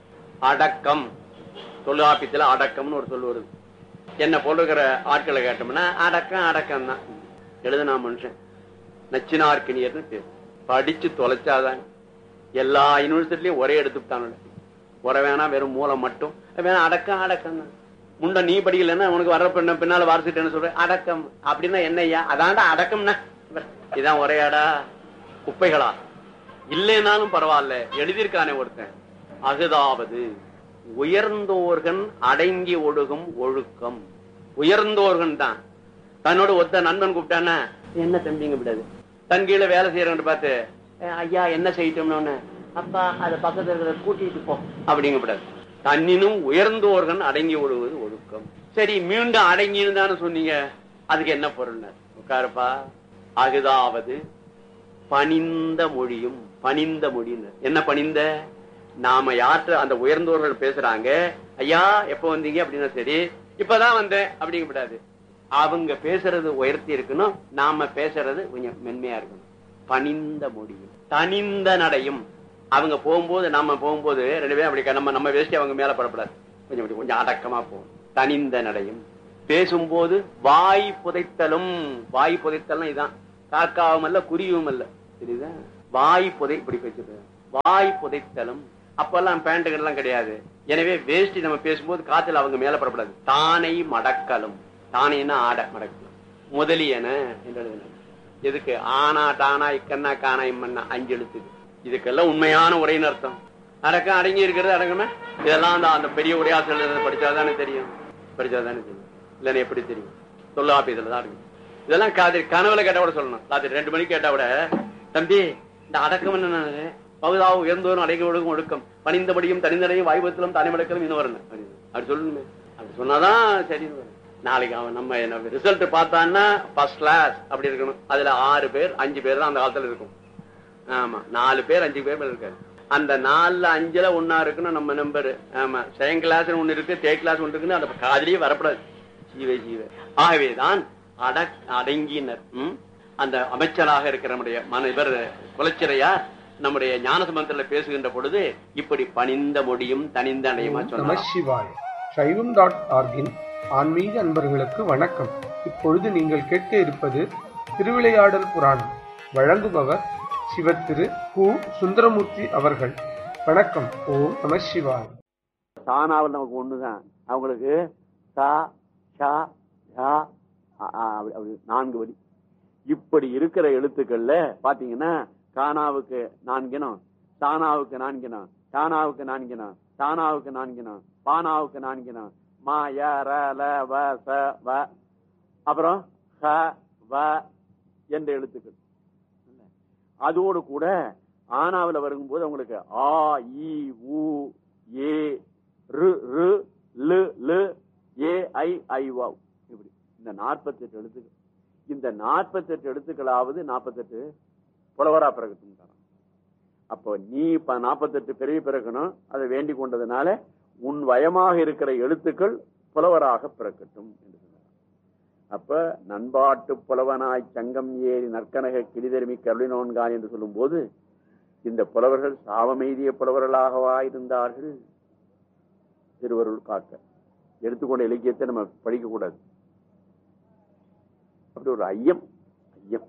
அடக்கம் தொல்காப்பியத்துல அடக்கம்னு ஒரு சொல் வருது என்ன போல இருக்கிற ஆட்களை கேட்டோம்னா அடக்கம் அடக்கம் தான் எழுதுனா மனுஷன் நச்சினார்க்கினியர்னு பேர் படிச்சு தொலைச்சாதான் எல்லா யூனிவர்சிட்டிலையும் ஒரே எடுத்துட்டானுல உர வேணா வெறும் மூலம் மட்டும் வேணா அடக்கம் அடக்கம் தான் முண்ட நீ படிக்கலன்னா உனக்கு வர்ற பின்ன பின்னால வாரிசுட்டு என்ன சொல்ற அடக்கம் அப்படின்னா என்னய்யா அதான்டா அடக்கம்னா இதான் ஒரேடா குப்பைகளா இல்லைனாலும் பரவாயில்ல எழுதியிருக்கானே ஒருத்தன் அகுதாவது உயர்ந்தோர்கன் அடங்கி ஒழுகும் ஒழுக்கம் உயர்ந்தோர்கன் தான் தன்னோட ஒத்த நண்பன் கூப்பிட்டானா என்ன தம்பிங்க விடாது தன் கீழே வேலை செய்யறவன் பார்த்து "ஏய், ஐயா என்ன செய்யட்டோம்னு அப்பா அத பக்கத்துல இருக்கிற கூட்டிட்டு போ அப்படிங்க விடாது தன்னினும் உயர்ந்தோர்கன் அடங்கி ஒழுகுவது ஒழுக்கம் சரி மீண்டும் அடங்கின்னு தானே சொன்னீங்க அதுக்கு என்ன பொருள் உட்காருப்பா அகுதாவது பணிந்த மொழியும் பணிந்த மொழின்னு என்ன பணிந்த நாம யார்கிட்ட அந்த உயர்ந்தோர்கள் பேசுறாங்க ஐயா எப்ப வந்தீங்க அப்படின்னா சரி இப்பதான் வந்தேன் அப்படிங்க கூடாது அவங்க பேசுறது உயர்த்தி இருக்கணும் நாம பேசுறது கொஞ்சம் மென்மையா இருக்கணும் பணிந்த மொழியும் தனிந்த நடையும் அவங்க போகும்போது நாம போகும்போது ரெண்டு பேரும் அப்படி க- நம்ம நம்ம வேஷ்டி அவங்க மேல படப்படாது கொஞ்சம் அப்படி கொஞ்சம் அடக்கமா போகும் தனிந்த நடையும் பேசும்போது வாய் புதைத்தலும் வாய் புதைத்தலும் இதான் காக்காவும் அல்ல குருவியும் அல்ல தெரியுதா வாய் புதை இப்படி பேசுறது வாய் புதைத்தலும் அப்பெல்லாம் பேண்ட்டுகள் எல்லாம் கிடையாது எனவே வேஷ்டி நம்ம பேசும்போது காத்துல அவங்க மேல படப்படாது தானை மடக்கலும் தானைன்னா ஆட மடக்கலும் முதலியன என்று எழுதினார். எதுக்கு ஆனா டானா இக்கண்ணா காணா இம்மன்னா அஞ்சு எழுத்துக்கு இதுக்கெல்லாம் உண்மையான உரையின் அர்த்தம் அடக்கம் அடங்கி இருக்கிறது அடங்கமே இதெல்லாம் அந்த அந்த பெரிய உரையாசிரியர் படிச்சாதானே தெரியும் படிச்சாதானே தெரியும் இல்லைன்னா எப்படி தெரியும் தொல்லாப்பியத்துல தான் இருக்கு இதெல்லாம் காதிரி கனவுல கேட்டா கூட சொல்லணும் ராத்திரி ரெண்டு மணிக்கு கேட்டா கூட தம்பி இந்த அடக்கம் என்ன பகுதாவு உயர்ந்தோரும் அடைக்க ஒழுகும் ஒழுக்கம் பணிந்தபடியும் தனிந்தடையும் வாய்பத்திலும் தனி மடக்கலும் இன்னும் வரணும் அப்படின்னு. அப்படி சொல்லணுமே அப்படி சொன்னாதான் சரி நாளைக்கு அவன் நம்ம என்ன ரிசல்ட் பார்த்தான்னா ஃபர்ஸ்ட் கிளாஸ் அப்படி இருக்கணும் அதுல ஆறு பேர் அஞ்சு பேர் தான் அந்த காலத்துல இருக்கும் ஆமா நாலு பேர் அஞ்சு பேர் மேல இருக்காரு அந்த நாலுல அஞ்சுல ஒன்னா இருக்குன்னு நம்ம நம்பர் ஆமா செகண்ட் கிளாஸ் ஒண்ணு இருக்கு தேர்ட் கிளாஸ் ஒண்ணு இருக்குன்னு அந்த காதலியே வரப்படாது ஜீவ ஜீவ ஆகவேதான் அட அடங்கினர் ம்? அந்த அமைச்சராக இருக்கிற நம்முடைய மன இவர் குலச்சிறையார் நம்முடைய ஞானசம்பந்தத்துல பேசுகின்ற பொழுது இப்படி பணிந்த முடியும் தனிந்த அடையுமா நம சொன்னார் சிவாய சைவம் டாட் ஆர்கின் ஆன்மீக அன்பர்களுக்கு வணக்கம் இப்பொழுது நீங்கள் கேட்க இருப்பது திருவிளையாடல் புராணம் வழங்குபவர் சிவத்திரு கு சுந்தரமூர்த்தி அவர்கள் வணக்கம் ஓம் நம சிவாய தானாவில் நமக்கு ஒண்ணுதான் அவங்களுக்கு சா ஷா ஷா அ, ஆ, அப்படி அப்படி நான்கு வரி இப்படி இருக்கிற எழுத்துக்கள்ல பாத்தீங்கன்னா கானாவுக்கு நான்கினம் தானாவுக்கு நான்கினம் தானாவுக்கு நான்கினம் தானாவுக்கு நான்கினம் பானாவுக்கு நான்கினம் மா ய ர ல வ ச வ அப்புறம் ஹ வ என்ற எழுத்துக்கள் அதோடு கூட ஆனாவுல வரும்போது உங்களுக்கு ஆ இ உ ஏ ரு ரு லு லு ஏ ஐ ஐ வாவ் இப்படி இந்த 48 எழுத்துக்கள் இந்த 48 எழுத்துக்களாவது 48 புலவரா பிறகுட்டும் தரோம் அப்போ நீ இப்ப 48 பிறவி பிறக்கணும் அதை வேண்டிக் கொண்டதுனால உன் வயமாக இருக்கிற எழுத்துக்கள் புலவராக பிறக்கட்டும் என்று சொன்னார் அப்ப நண்பாட்டு புலவனாய் சங்கம் ஏறி நற்கனக கிளிதருமி கருளினோன்கான் என்று சொல்லும் போது இந்த புலவர்கள் சாவமெய்திய புலவர்களாகவா இருந்தார்கள் திருவருள் காக்க எடுத்துக்கொண்ட இலக்கியத்தை நம்ம படிக்க கூடாது அப்படி ஒரு ஐயம் ஐயம்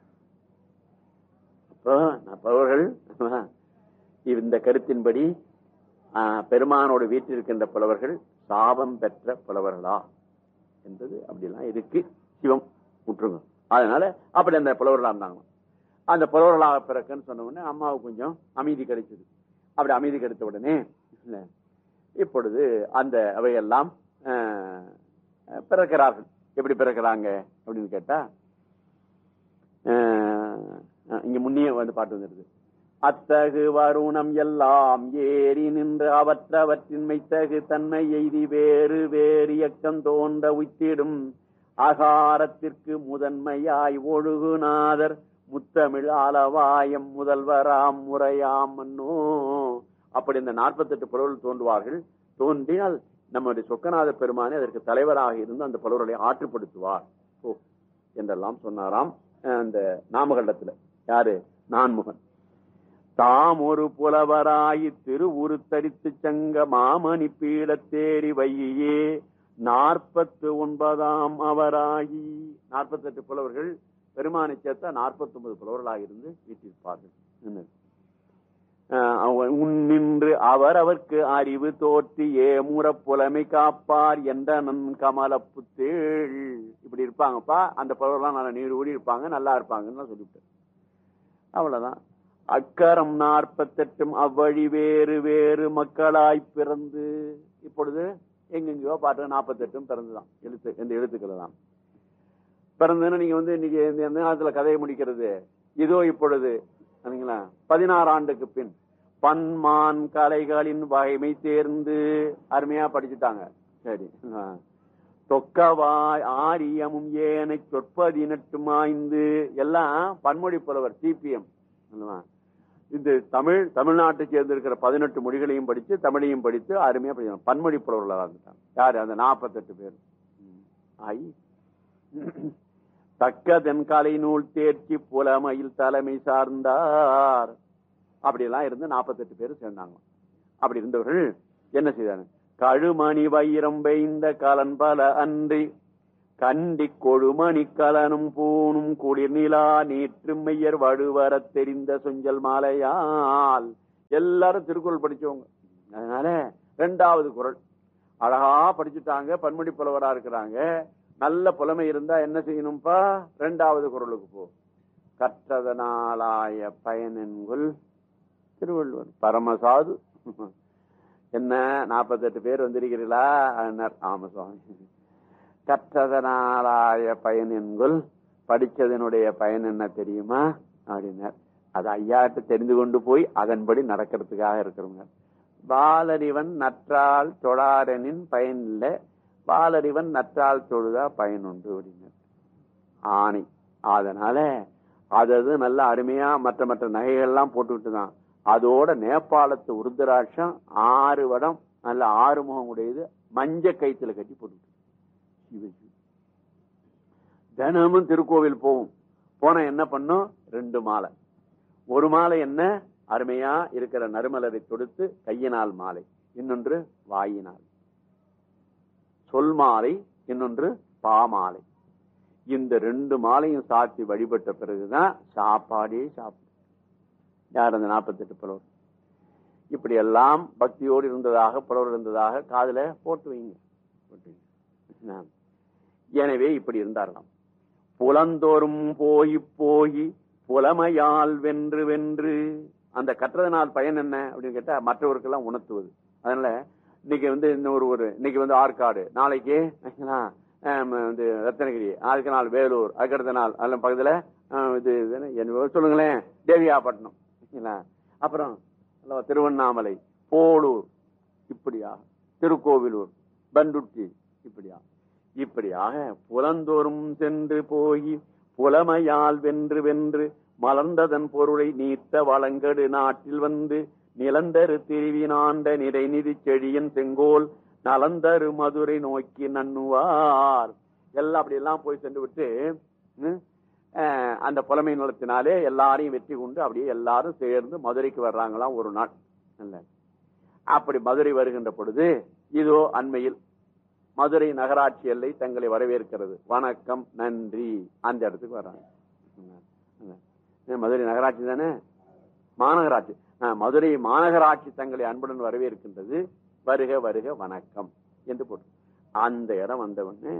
அப்போ நான் புலவர்கள் இந்த கருத்தின்படி ஆ, பெருமானோடு வீட்டில் இருக்கின்ற புலவர்கள் சாபம் பெற்ற புலவர்களா என்பது அப்படிலாம் இருக்கு சிவம் விட்டுருங்க அதனால அப்படி அந்த புலவர்களா இருந்தாங்க அந்த புலவர்களாக பிறக்குன்னு சொன்ன உடனே அம்மாவுக்கு கொஞ்சம் அமைதி கிடைச்சது அப்படி அமைதி கிடைத்த உடனே இல்ல, இப்பொழுது அந்த அவையெல்லாம் அஹ், பிறக்கிறார்கள் எப்படி பிறக்கிறாங்க அப்படின்னு கேட்டா அஹ், இங்க முன்னே வந்து பாட்டு வந்துருது அத்தகு வருணம் எல்லாம் ஏறி நின்று அவற்றவற்றின் மெய்த்தகு தன்மை எய்தி வேறு வேறு இயக்கம் தோன்ற உய்த்திடும் ஆகாரத்திற்கு முதன்மையாய் ஒழுகுநாதர் முத்தமிழ் ஆலவாயம் முதல்வராம் முறையாம் மன்னோ அப்படி இந்த 48 புலவர்கள் தோன்றுவார்கள் தோன்றினால் நம்முடைய சொக்கநாத பெருமானே அதற்கு தலைவராக இருந்து அந்த புலவர்களை ஆற்றுப்படுத்துவார் ஓ என்றெல்லாம் சொன்னாராம் அஹ் அந்த நாமகண்டத்துல யாரு நான்முகன் தாம் ஒரு புலவராயி திருவுருத்தரித்து சங்க மாமணி பீடத்தேறி வையே நாற்பத்து ஒன்பதாம் அவராகி நாற்பத்தெட்டு புலவர்கள் பெருமானை சேர்த்தா நாற்பத்தி ஒன்பது புலவர்களாக இருந்து வீட்டிருப்பார்கள் என்ன? ஆஹ் அவ- உன்னின்று அவர் அவர்க்கு அறிவு தோற்றி ஏமுற புலமை காப்பார் என்ற நன் கமல புத்தேள் இப்படி இருப்பாங்கப்பா அந்த புலவர்கள்லாம் நல்லா நீர் ஊடி இருப்பாங்க நல்லா இருப்பாங்கன்னு நான் சொல்லிவிட்டேன் அவ்வளவுதான் அக்கரம் நாற்பத்தெட்டும் அவ்வழி வேறு வேறு மக்களாய் பிறந்து இப்பொழுது எங்கெங்கயோ பாட்டு நாற்பத்தெட்டும் பிறந்துதான் எழுத்து இந்த எழுத்துக்கள் தான் பிறந்ததுன்னு நீங்க வந்து இன்னைக்கு இந்த எந்த நேரத்துல கதையை முடிக்கிறது இதோ இப்பொழுது சரிங்களா பதினாறு ஆண்டுக்கு பின் பன்மான் கலைகளின் வகைமை தேர்ந்து அருமையா படிச்சுட்டாங்க சரி ஆ. தொக்கவாய் ஆரியமும் ஏனை சொற்பதினெட்டு மாய்ந்து எல்லாம் பன்மொழி புலவர் சிபிஎம் இந்த தமிழ் தமிழ்நாட்டை சேர்ந்து இருக்கிற பதினெட்டு மொழிகளையும் படிச்சு தமிழையும் படித்து அருமையா படிக்கணும் பன்மொழி புலவர்களாக இருந்துட்டாங்க யாரு அந்த நாற்பத்தெட்டு பேர் ம். ஆயி தக்கதன் கலை நூல் தேர்ச்சி புலமையில் தலைமை சார்ந்தார் அப்படி எல்லாம் இருந்து நாற்பத்தெட்டு பேர் சேர்ந்தாங்க அப்படி இருந்தவர்கள் என்ன செய்தாங்க கழுமணி வைரம் பெய்ந்த கலன் பல அன்றி கண்டி கொழுமணி கலனும் பூணும் குளிர் நிலா நீற்று மையர் வடுவரத் தெரிந்த சுஞ்சல் மாலையால் எல்லாரும் திருக்குறள் படிச்சவங்க அதனால ரெண்டாவது குரல் அழகா படிச்சுட்டாங்க பன்மொழி புலவரா இருக்கிறாங்க நல்ல புலமை இருந்தா என்ன செய்யணும்ப்பா ரெண்டாவது குரலுக்கு போ கற்றதனாலாய பயனென்குள் திருவள்ளுவர் பரமசாது என்ன நாற்பத்தெட்டு பேர் வந்திருக்கிறீர்களா அண்ணார் ஆமா சுவாமி கற்றதனாலாய பயன் என்குள் படிச்சதனுடைய பயன் என்ன தெரியுமா அப்படின்னார் அது ஐயாட்ட தெரிந்து கொண்டு போய் அதன்படி நடக்கிறதுக்காக இருக்கிறவங்க பாலறிவன் நற்றால் தொழாரனின் பயன் இல்லை பாலறிவன் நற்றால் தொழுதா பயன் உண்டு அப்படின்னார் ஆணை அதனால அதது நல்ல அருமையா மற்ற மற்ற நகைகள்லாம் போட்டுக்கிட்டு தான் அதோட நேபாளத்து உருந்தராட்சம் ஆறு வடம் நல்ல ஆறு முகம் உடையது மஞ்ச கைத்துல கட்டி போட்டுக்கிட்டு சிவஜி. தினமும் திருக்கோவில் போவோம் போன என்ன பண்ணும் ரெண்டு மாலை ஒரு மாலை என்ன அருமையா இருக்கிற நறுமலரை தொடுத்து கையினால் மாலை இன்னொன்று வாயினால் சொல் மாலை இன்னொன்று பாமாலை இந்த ரெண்டு மாலையும் சாத்தி வழிபட்ட பிறகுதான் சாப்பாடே சாப்பிடும் யார் அந்த நாற்பத்தெட்டு புலவர் இப்படி எல்லாம் பக்தியோடு இருந்ததாக புலவர் இருந்ததாக காதுல போட்டு வைங்க போட்டு வைங்க. ஆம். எனவே இப்படி இருந்தார்களாம் புலந்தோறும் போய் போய் புலமையால் வென்று வென்று அந்த கற்றதனால் பயன் என்ன அப்படின்னு கேட்டா மற்றவருக்கெல்லாம் உணர்த்துவது அதனால இன்னைக்கு வந்து இன்னொரு ஒரு இன்னைக்கு வந்து ஆற்காடு நாளைக்கு ஆச்சுங்களா, ஆம், வந்து ரத்தனகிரி அதுக்கு நாள் வேலூர் அதுக்கடுத்த நாள் அதெல்லாம் பக்கத்துல ஆ, இது இது என்ன, என்ன சொல்லுங்களேன் தேவியாப்பட்டினம் சரிங்களா? அப்புறம் அல்லவா, திருவண்ணாமலை போலூர் இப்படியா திருக்கோவிலூர் பண்டுட்டி இப்படியா இப்படியாக புலந்தோறும் சென்று போய் புலமையால் வென்று வென்று மலர்ந்ததன் பொருளை நீத்த வளங்கடு நாட்டில் வந்து நிலந்தரு திருவினாண்ட நிறைநிதி செழியன் செங்கோல் நலந்தரு மதுரை நோக்கி நன்னுவார் எல்லாம் அப்படி எல்லாம் போய் சென்று விட்டு ம், அஹ், அந்த புலமை நலத்தினாலே எல்லாரையும் வெற்றி கொண்டு அப்படியே எல்லாரும் சேர்ந்து மதுரைக்கு வர்றாங்களாம் ஒரு நாள் இல்ல அப்படி மதுரை வருகின்ற பொழுது இதோ அண்மையில் மதுரை நகராட்சி எல்லை தங்களை வரவேற்கிறது வணக்கம் நன்றி அந்த இடத்துக்கு வர்றாங்க மதுரை நகராட்சி தானே மாநகராட்சி ஆ, மதுரை மாநகராட்சி தங்களை அன்புடன் வரவேற்கின்றது வருக வருக வணக்கம் என்று போட்டு அந்த இடம் வந்தவொடனே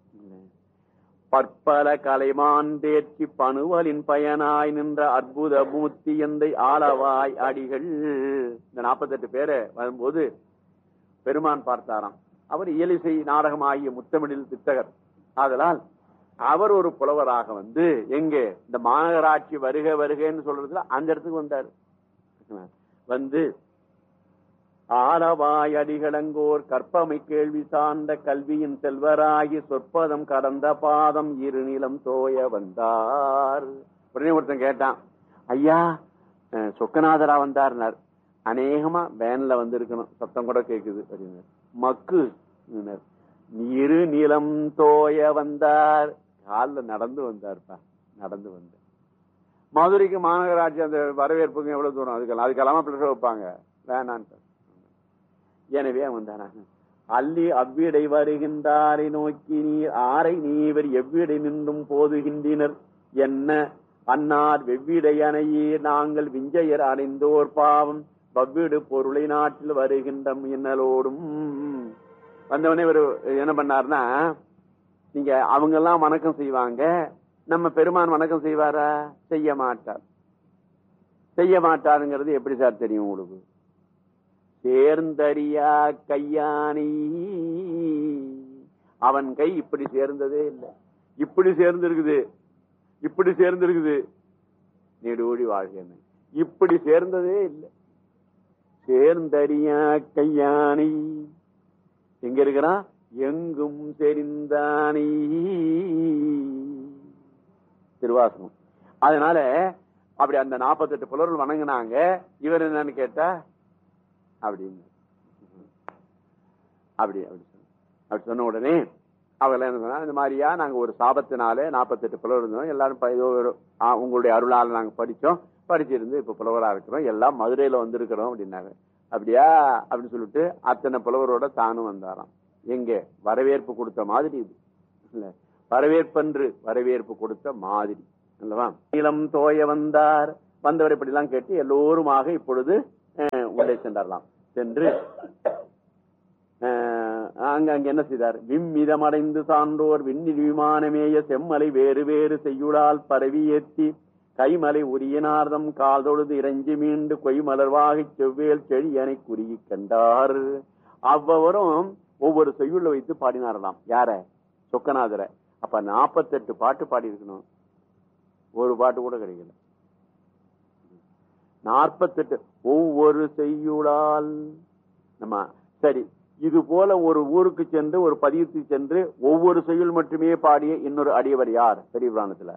பற்பல கலைமான் தேர்ச்சி பணுவலின் பயனாய் நின்ற அற்புத மூர்த்தி எந்தை ஆளவாய் அடிகள் இந்த நாற்பத்தெட்டு பேரை வரும்போது பெருமான் பார்த்தாராம் அவர் இயலிசை நாடகம் ஆகிய முத்தமிழில் தித்தகர் ஆதலால் அவர் ஒரு புலவராக வந்து எங்கே இந்த மாநகராட்சி வருக வருகன்னு சொல்றதுல அந்த இடத்துக்கு வந்தார் வந்து ஆலவாய் அடிகளங்கோர் கற்பமை கேள்வி சார்ந்த கல்வியின் செல்வராகி சொற்பதம் கடந்த பாதம் இருநிலம் தோய வந்தார் உடனே ஒருத்தன் கேட்டான் ஐயா அஹ், சொக்கநாதரா வந்தார்னார் அநேகமா வேன்ல வந்து இருக்கணும் சத்தம் கூட கேக்குது அப்படின்னார் மக்கு அப்படின்னார். இரு நிலம் தோய வந்தார் காலில் நடந்து வந்தார்ப்பா நடந்து வந்தார் மதுரைக்கு மாநகராட்சி அந்த வரவேற்புக்கு எவ்வளவு தூரம் அதுக்கெல்லாம் அதுக்கெல்லாம பிளஸ் வைப்பாங்க வேணான்ட்டு எனவே வந்தாராங்க அள்ளி அவ்விடை வருகின்றாரை நோக்கி நீர் ஆரை நீவர் எவ்விடை நின்றும் போதுகின்றனர் என்ன அன்னார் வெவ்விடை அணையே நாங்கள் விஞ்சையர் அடைந்தோர் பாவம் வவ்விடு பொருளை நாட்டில் வருகின்ற இன்னலோடும் வந்தவனே இவர் என்ன பண்ணாருன்னா நீங்க அவங்க எல்லாம் வணக்கம் செய்வாங்க நம்ம பெருமான் வணக்கம் செய்வாரா செய்ய மாட்டார் செய்ய மாட்டாருங்கிறது எப்படி சார் தெரியும் உங்களுக்கு சேர்ந்தறியா கையானி அவன் கை இப்படி சேர்ந்ததே இல்லை இப்படி சேர்ந்திருக்குது இப்படி சேர்ந்திருக்குது நெடுவோடி வாழ்க இப்படி சேர்ந்ததே இல்லை சேர்ந்தறியா கையானி எங்க இருக்கிறான் எங்கும் தெரிந்தானி திருவாசகம் அதனால அப்படி அந்த நாற்பத்தெட்டு புலர்கள் வணங்கினாங்க இவர் என்னன்னு கேட்டா அப்படின்னு அப்படி அப்படி சொன்ன அப்படி சொன்ன உடனே அவர்கள் என்ன சொன்னா இந்த மாதிரியா நாங்க ஒரு சாபத்தினாலே நாற்பத்தெட்டு புலவர் இருந்தோம் எல்லாரும் ப- ஏதோ ஒரு ஆ, உங்களுடைய அருளால் நாங்க படிச்சோம் படிச்சிருந்து இப்ப புலவரா இருக்கிறோம் எல்லாம் மதுரையில வந்திருக்கிறோம் அப்படின்னாங்க அப்படியா அப்படின்னு சொல்லிட்டு அத்தனை புலவரோட தானும் வந்தாராம் எங்க வரவேற்பு கொடுத்த மாதிரி இது இல்ல வரவேற்பன்று வரவேற்பு கொடுத்த மாதிரி அல்லவா நீளம் தோய வந்தார் வந்தவர் இப்படி எல்லாம் கேட்டு எல்லோருமாக இப்பொழுது அஹ், உள்ளே சென்றாரலாம் சென்று அஹ், அங்க அங்க என்ன செய்தார் விம்மிதமடைந்து சான்றோர் விண்ணில் விமானமேய செம்மலை வேறு வேறு செய்யுளால் பரவி ஏத்தி கைமலை உரியனார்தம் கால் தொழுது இறைஞ்சி மீண்டு கொய்மலர்வாகி செவ்வேல் செழியனை குறுகி கண்டார் அவ்வவரும் ஒவ்வொரு செய்யுள்ள வைத்து பாடினாரலாம் யார சொக்கநாதரை அப்ப நாற்பத்தெட்டு பாட்டு பாடி இருக்கணும் ஒரு பாட்டு கூட கிடைக்கல நாற்பத்தெட்டு ஒவ்வொரு செய்யுளால் நம்ம சரி இது போல ஒரு ஊருக்கு சென்று ஒரு பதியத்துக்கு சென்று ஒவ்வொரு செய்யுள் மட்டுமே பாடிய இன்னொரு அடியவர் யார் பெரிய புராணத்துல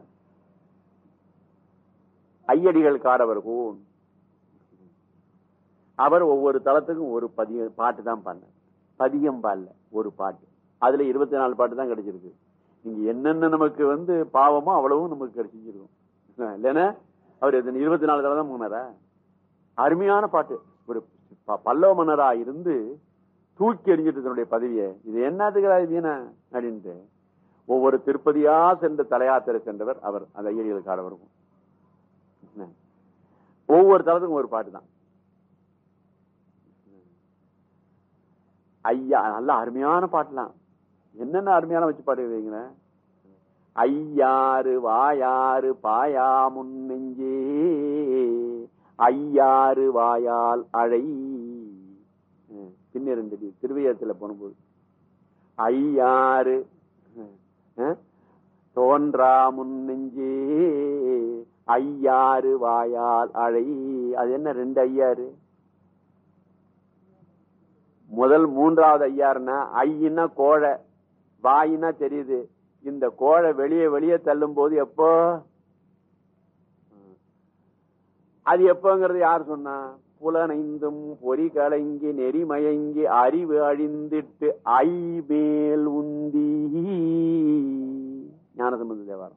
ஐயடிகள் காடவர் கூன் அவர் ஒவ்வொரு தளத்துக்கும் ஒரு பதிய பாட்டு தான் பாடினார் பதியம் பாடல ஒரு பாட்டு அதுல இருபத்தி நாலு பாட்டு தான் கிடைச்சிருக்கு நீங்க என்னென்ன நமக்கு வந்து பாவமோ அவ்வளவும் நமக்கு கிடைச்சிருக்கும் இல்லைன்னா அவர் இருபத்தி நாலு தடவை தான் போனாரா அருமையான பாட்டு ஒரு ப- பல்லவ மன்னரா இருந்து தூக்கி எறிஞ்சிட்டு தன்னுடைய பதவியை இது என்னத்துக்குறா வீணா அப்படின்ட்டு ஒவ்வொரு திருப்பதியா சென்று தலையாத்திரை சென்றவர் அவர் அந்த ஐயர்களுக்கு ஆடவருக்கும் ஒவ்வொரு தளத்துக்கும் ஒரு பாட்டு தான் ஐயா நல்ல அருமையான பாட்டுலாம் என்னென்ன அருமையான வச்சு பாடுவீங்களே ஐயாறு வாயாறு பாயா முன்னெஞ்சே ஐயாறு வாயால் அழை அஹ், பின்னிரண்டு திருவையத்துல போனபோது ஐயாறு அஹ், தோன்றா முன்னெஞ்சே ஐயாறு வாயால் அழை அது என்ன ரெண்டு ஐயாறு முதல் மூன்றாவது ஐயாருன்னா ஐயின்னா கோழை வாயின்னா தெரியுது இந்த கோழை வெளியே வெளியே தள்ளும் போது எப்போ அது எப்போங்கிறது யார் சொன்னா புலனைந்தும் பொறி கலங்கி நெறிமயங்கி அறிவு அழிந்திட்டு ஐ மேல் உந்தி ஞானசம்பந்த தேவாரம்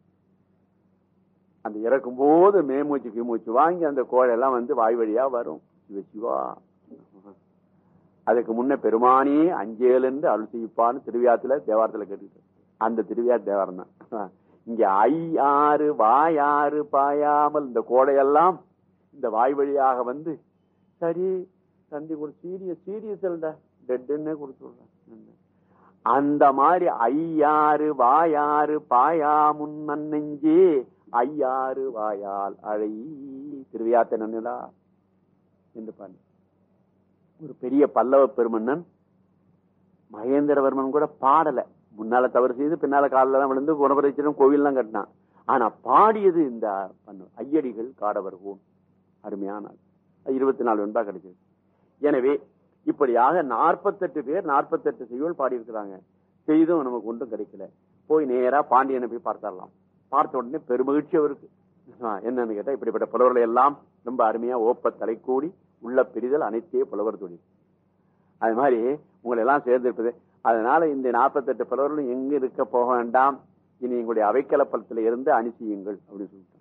அந்த இறக்கும் போது மேமூச்சு கிமூச்சு வாங்கி அந்த கோழெல்லாம் வந்து வாய் வழியா வரும் சிவ சிவா அதுக்கு முன்ன பெருமானி அஞ்சேல் என்று அருள் செய்ப்பான்னு திருவியாத்துல தேவாரத்துல கேட்டுக்கிட்டு அந்த திருவியா தேவாரம் தான் இங்க ஐயாறு வாயாறு பாயாமல் இந்த கோடையெல்லாம் இந்த வாய் வழியாக வந்து சரி தந்தி கொடு சீரியஸ் சீரியஸ் இல்லடா டெட்டுன்னே கொடுத்துடுறேன் அந்த மாதிரி ஐயாறு வாயாறு பாயா முன் நெஞ்சே ஐயாறு வாயால் அழை திருவியாத்த நன்னிடா என்று பாரு ஒரு பெரிய பல்லவ பெருமன்னன் மகேந்திரவர்மன் கூட பாடல முன்னால தவறு செய்து பின்னால காலில் எல்லாம் விழுந்து குணபரிச்சனம் கோவில்லாம் கட்டினான் ஆனா பாடியது இந்த பண்ணு ஐயடிகள் காடவர் ஓன் அருமையான ஆள். அது இருபத்தி நாலு வெண்பா கிடைச்சது எனவே இப்படியாக நாற்பத்தெட்டு பேர் நாற்பத்தெட்டு செய்யுள் பாடியிருக்கிறாங்க செய்தும் நமக்கு ஒன்றும் கிடைக்கல போய் நேரா பாண்டியனை போய் பார்த்தாரலாம் பார்த்த உடனே பெருமகிழ்ச்சி அவருக்கு ஆ, என்னன்னு கேட்டா இப்படிப்பட்ட புலவர்களை எல்லாம் ரொம்ப அருமையா ஓப்ப தலைக்கூடி உள்ள பிரிதல் அனைத்தே புலவர் தொழில் அது மாதிரி உங்களை எல்லாம் சேர்ந்திருப்பது அதனால இந்த நாற்பத்தெட்டு புலவர்களும் எங்க இருக்க போக வேண்டாம் இனி எங்களுடைய அவைக்கலப்பலத்துல இருந்து அனுப்பியுங்கள் அப்படின்னு சொல்லிட்டாங்க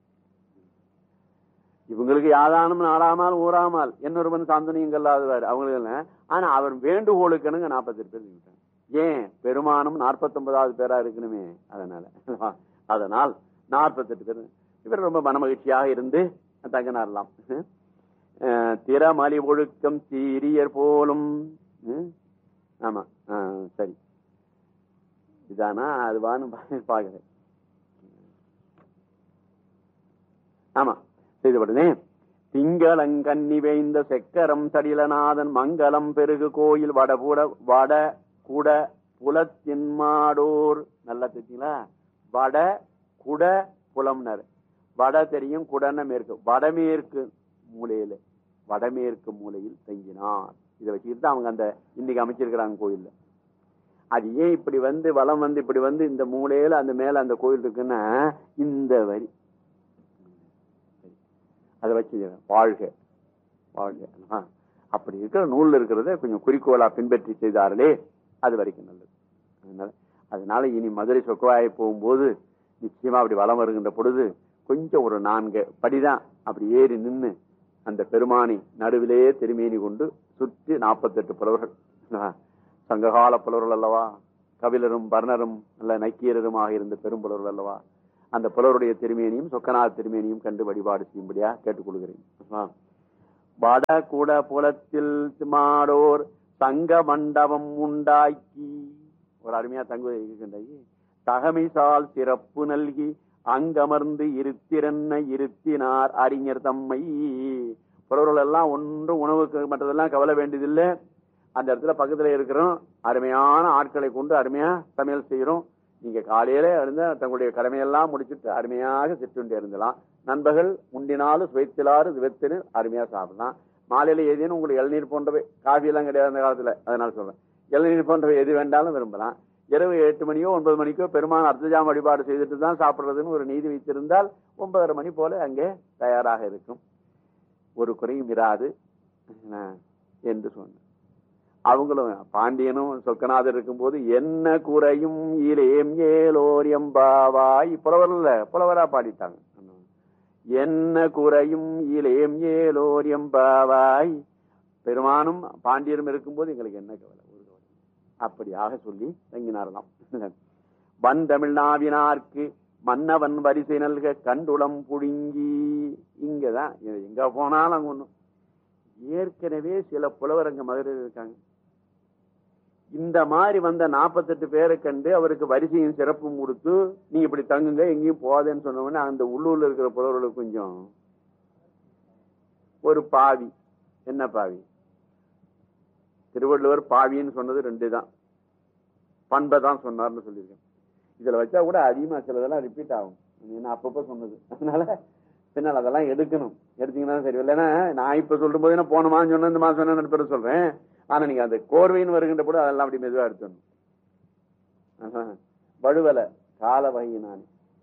இவங்களுக்கு யாதானும் நாடாமல் ஊறாமல் என்னொருவன் சாந்தனியும் கல்லாதவர் அவங்களுக்கு எல்லாம். ஆனா அவர் வேண்டுகோளுக்குனுங்க நாற்பத்தெட்டு பேர் இருக்காங்க ஏன் பெருமானும் நாற்பத்தொன்பதாவது பேரா இருக்கணுமே அதனால அதனால் நாற்பத்தெட்டு பேர் இவர் ரொம்ப மனமகிழ்ச்சியாக இருந்து தங்கினாரலாம் அஹ் திறமலி ஒழுக்கம் சீரியர் போலும் ம்? ஆமா ஆஹ் சரி இதானா அதுவான்னு பா- பாக்குறேன் ஆமா செய்தபடுனே திங்களங்கன்னி வேய்ந்த செக்கரம் சடிலநாதன் மங்களம் பெருகு கோயில் வடபுட வட குட புலத்தின் மாடோர் நல்லா தெரியுங்களா வட குட புலம்னர் வட தெரியும் குடன மேற்கு வடமேற்கு மூலையில வடமேற்கு மூலையில் தங்கினார் இதை வச்சுக்கிட்டு தான் அவங்க அந்த இன்னைக்கு அமைச்சிருக்கிறாங்க கோயில்ல அது ஏன் இப்படி வந்து வலம் வந்து இப்படி வந்து இந்த மூலையில அந்த மேல அந்த கோயில் இருக்குன்னா இந்த வரி அதை வச்சு வாழ்க வாழ்க ஆ. அப்படி இருக்கிற நூல்ல இருக்கிறத கொஞ்சம் குறிக்கோளா பின்பற்றி செய்தார்களே அது வரைக்கும் நல்லது அதனால அதனால இனி மதுரை சொக்கவாயை போகும்போது நிச்சயமா அப்படி வலம் வருகின்ற பொழுது கொஞ்சம் ஒரு நான்கு படிதான் அப்படி ஏறி நின்னு அந்த பெருமானை நடுவிலே திருமேனி கொண்டு சுற்றி நாற்பத்தெட்டு புலவர்கள் ஆஹ், சங்ககால புலவர்கள் அல்லவா கபிலரும் பர்ணரும் நல்ல நக்கீரருமாக இருந்த பெரும் புலவர்கள் அல்லவா அந்த புலவருடைய திருமேனியும் சொக்கநாத திருமேனியும் கண்டு வழிபாடு செய்யும்படியா கேட்டுக்கொள்கிறேன் ஆஹ். வட குட புலத்தில் மாடோர் தங்க மண்டபம் உண்டாக்கி ஒரு அருமையா தங்க இருக்கின்றாய் தகமைசால் சிறப்பு நல்கி அங்கமர்ந்து இருத்திரன்ன இருத்தினார் அறிஞர் தம்மை புறவர்கள் எல்லாம் ஒன்றும் உணவுக்கு மற்றதெல்லாம் கவலை வேண்டியதில்லை அந்த இடத்துல பக்கத்துல இருக்கிறோம் அருமையான ஆட்களை கொண்டு அருமையா சமையல் செய்யறோம் நீங்க காலையில இருந்த தங்களுடைய கடமையெல்லாம் முடிச்சிட்டு அருமையாக சிற்றுண்டி இருந்தலாம் நண்பர்கள் உண்டினாலும் சுவைத்திலாறு சுவைத்தினு அருமையா சாப்பிடலாம் மாலையில ஏதேனும் உங்களுக்கு இளநீர் போன்றவை காஃபி எல்லாம் கிடையாது அந்த காலத்துல அதனால சொல்றேன் இளநீர் போன்றவை எது வேண்டாலும் விரும்பலாம் இரவு எட்டு மணியோ ஒன்பது மணிக்கோ பெருமான் அர்த்தஜாம வழிபாடு செய்துட்டு தான் சாப்பிடுறதுன்னு ஒரு நீதி வைத்திருந்தால் ஒன்பதரை மணி போல அங்கே தயாராக இருக்கும் ஒரு குறையும் இராது ஆஹ், என்று சொன்ன அவங்களும் பாண்டியனும் சொக்கநாதர் இருக்கும்போது என்ன குறையும் இலேம் ஏலோர் எம்பாவாய் புலவர்ல புலவரா பாடிட்டாங்க என்ன குறையும் இலேம் ஏலோர் எம்பாவாய் பெருமானும் பாண்டியரும் இருக்கும்போது எங்களுக்கு என்ன கவலை ஒரு கவலை அப்படியாக சொல்லி தங்கினாரலாம் வன் தமிழ்நாவினார்க்கு மன்னவன் வரிசை நல்க கண்டுளம் புழுங்கி இங்கதான் இது எங்க போனாலும் அங்க ஒண்ணும் ஏற்கனவே சில புலவர் அங்க மதுரையில் இருக்காங்க இந்த மாதிரி வந்த நாற்பத்தெட்டு பேரை கண்டு அவருக்கு வரிசையும் சிறப்பும் கொடுத்து நீங்க இப்படி தங்குங்க எங்கேயும் போகாதேன்னு சொன்ன உடனே அந்த உள்ளூர்ல இருக்கிற புலவர்களுக்கு கொஞ்சம் ஒரு பாவி என்ன பாவி திருவள்ளுவர் பாவின்னு சொன்னது ரெண்டு தான் பண்பை தான் சொன்னார்னு சொல்லியிருக்கேன் இதுல வச்சா கூட அதிகமா சிலதெல்லாம் ரிப்பீட் ஆகும் ஏன்னா அப்பப்ப சொன்னது அதனால பின்னால் அதெல்லாம் எடுக்கணும் எடுத்தீங்கன்னா சரி இல்லைன்னா நான் இப்ப சொல்லும் போது என்ன போன மாதம் சொன்ன இந்த மாதம் சொன்ன பேர் சொல்றேன் ஆனா நீங்க அந்த கோர்வைன்னு வருகின்ற கூட அதெல்லாம் அப்படி மெதுவா எடுத்துடணும் ஆஹா. வழுவல கால வகை நான்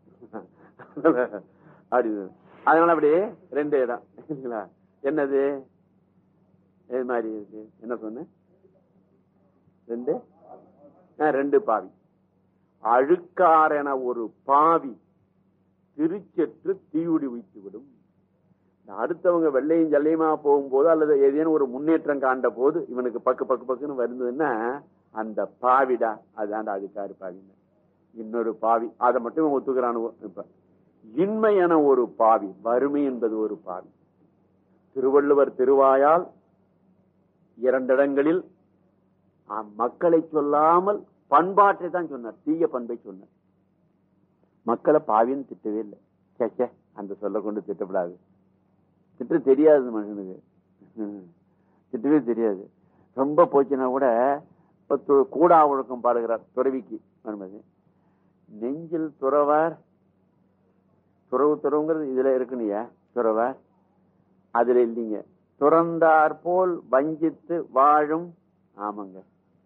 அப்படி அதனால அப்படி ரெண்டு இடம் இல்லைங்களா என்னது எது மாதிரி இருக்கு என்ன சொன்ன ரெண்டு ஆ, ரெண்டு பாவி அழுக்காரென ஒரு பாவி திருச்செற்று தீயுடி வைத்து விடும் இந்த அடுத்தவங்க வெள்ளையும் ஜல்லையுமா போகும்போது அல்லது ஏதேனும் ஒரு முன்னேற்றம் காண்ட போது இவனுக்கு பக்கு பக்கு பக்குன்னு வருந்ததுன்னா அந்த பாவிடா அதான்டா அதுக்காரு பாவிங்க இன்னொரு பாவி அதை மட்டும் இவன் ஒத்துக்கிறானு இப்ப இன்மை என ஒரு பாவி வறுமை என்பது ஒரு பாவி திருவள்ளுவர் திருவாயால் இரண்டிடங்களில் அஹ், மக்களை சொல்லாமல் பண்பாட்டை தான் சொன்னார் தீய பண்பை சொன்னார் மக்களை பாவின்னு திட்டவே இல்லை சே, சே அந்த சொல்ல கொண்டு திட்டப்படாது திட்ட தெரியாது மனுஷனுக்கு ம். திட்டவே தெரியாது ரொம்ப போச்சுன்னா கூட இப்ப து- கூடா ஒழுக்கம் பாடுகிறார் துறவிக்கு வரும்போது நெஞ்சில் துறவார் துறவு துறவுங்கிறது இதுல இருக்குனியா துறவார் அதுல இல்லைங்க துறந்தார் போல் வஞ்சித்து வாழும் ஆமாங்க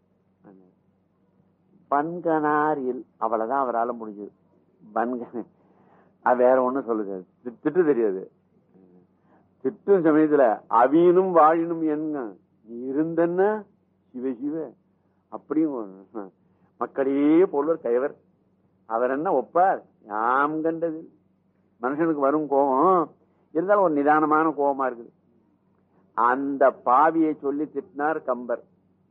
பன்கனார் இல் அவ்வளவுதான் அவரால முடிஞ்சது பன்கன அது வேற ஒண்ணும் சொல்லுது தி- திட்டு தெரியாது திட்டும் சமயத்துல அவியனும் வாழினும் என்ன நீ இருந்தன்ன சிவ சிவ அப்படியும் ஒரு- மக்களே போல்வர் கைவர் அவர் என்ன ஒப்பார் யாம் கண்டது மனுஷனுக்கு வரும் கோபம் இருந்தாலும் ஒரு நிதானமான கோபமா இருக்குது அந்த பாவியை சொல்லி திட்டினார் கம்பர்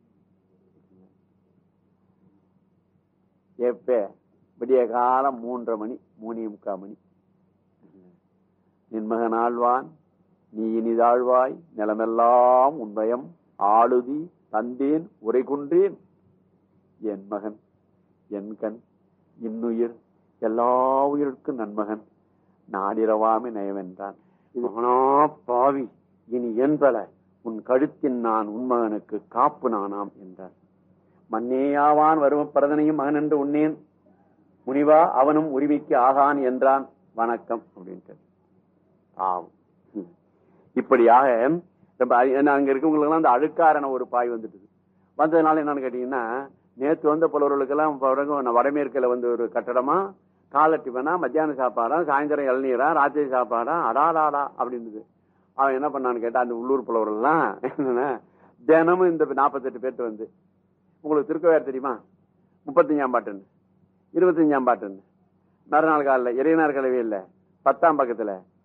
எப்ப விடிய காலம் மூன்றரை மணி மூணே முக்கால் மணி நின்மகன் ஆழ்வான் நீ இனிதாழ்வாய் நிலமெல்லாம் உண்பயம் ஆளுதி தந்தேன் உரை கொன்றேன் என் மகன் என் கண் இன்னுயிர் எல்லா உயிருக்கும் நன்மகன் நாடிரவாமே நயவென்றான் மகனா பாவி இனி என்பல உன் கழுத்தின் நான் உன்மகனுக்கு காப்பு நானாம் என்றார் மன்னேயாவான் வரும் பரதனையும் மகன் என்று உன்னேன் முனிவா அவனும் உரிமைக்கு ஆகான் என்றான் வணக்கம் அப்படின்ட்டு ஆம் ம். இப்படியாக ரொம்ப அ- ஏன்னா அங்க இருக்கவங்களுக்கு அந்த அழுக்காரன ஒரு பாய் வந்துட்டு வந்ததுனால என்னன்னு கேட்டீங்கன்னா நேத்து வந்த புலவர்களுக்கெல்லாம் பிறகு நான் வடமேற்குல வந்து ஒரு கட்டடமா காலை டிஃபனா மத்தியான சாப்பாடா சாயந்தரம் இளநீரா ராத்திரி சாப்பாடா அடாடாடா அப்படின்னுது அவன் என்ன பண்ணான்னு கேட்டா அந்த உள்ளூர் புலவர்கள்லாம் என்னன்னா தினமும் இந்த நாற்பத்தெட்டு பேர்த்து வந்து உங்களுக்கு திருக்கோயார் தெரியுமா முப்பத்தஞ்சாம் பாட்டுன்னு இருபத்தஞ்சாம் பாட்டுன்னு மறுநாள் காலில் இறையனார் கலவையில் பத்தாம் பக்கத்துல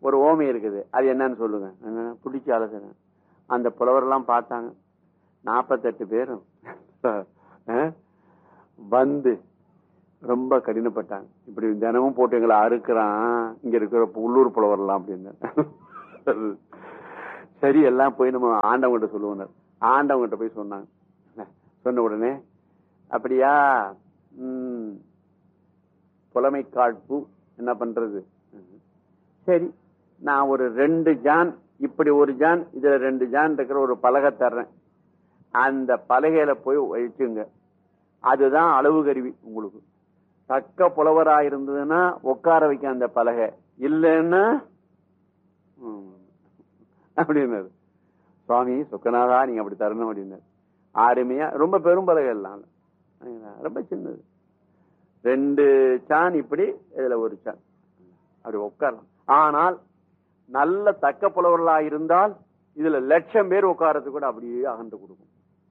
ஒரு ஓமை இருக்குது அது என்னன்னு சொல்லுங்க என்ன, பிடிச்சி அலசுறேன் அந்த புலவரெல்லாம் பார்த்தாங்க நாற்பத்தெட்டு பேரும் அஹ், வந்து ரொம்ப கடினப்பட்டாங்க இப்படி தினமும் போட்டு எங்களை அறுக்கிறான் இங்க இருக்கிற உள்ளூர் புலவரெல்லாம் அப்படின்னு சரி எல்லாம் போய் நம்ம ஆண்டவங்கிட்ட சொல்லுவோம் ஆண்டவங்கிட்ட போய் சொன்னாங்க சொன்ன உடனே அப்படியா ம் புலமை காழ்ப்பு என்ன பண்றது சரி நான் ஒரு ரெண்டு ஜான் இப்படி ஒரு ஜான் இதுல ரெண்டு ஜான் இருக்கிற ஒரு பலகை தர்றேன் அந்த பலகையில போய் வச்சுங்க அதுதான் அளவு கருவி உங்களுக்கு தக்க புலவரா இருந்ததுன்னா உட்கார வைக்க அந்த பலகை இல்லைன்னா ம், அப்படின்னாரு சுவாமி சொக்கநாதா நீங்க அப்படி தரணும் அப்படின்னாரு அருமையா ரொம்ப பெரும் பலகை எல்லாம் இல்ல. சரிங்களா? ரொம்ப சின்னது ரெண்டு சான் இப்படி இதுல ஒரு சான் அப்படி உட்காரலாம் ஆனால் நல்ல தக்க புலவர்களா இருந்தால் இதுல லட்சம் பேர் உட்காரத்துக்கு கூட அப்படியே அகன்று கொடுக்கும்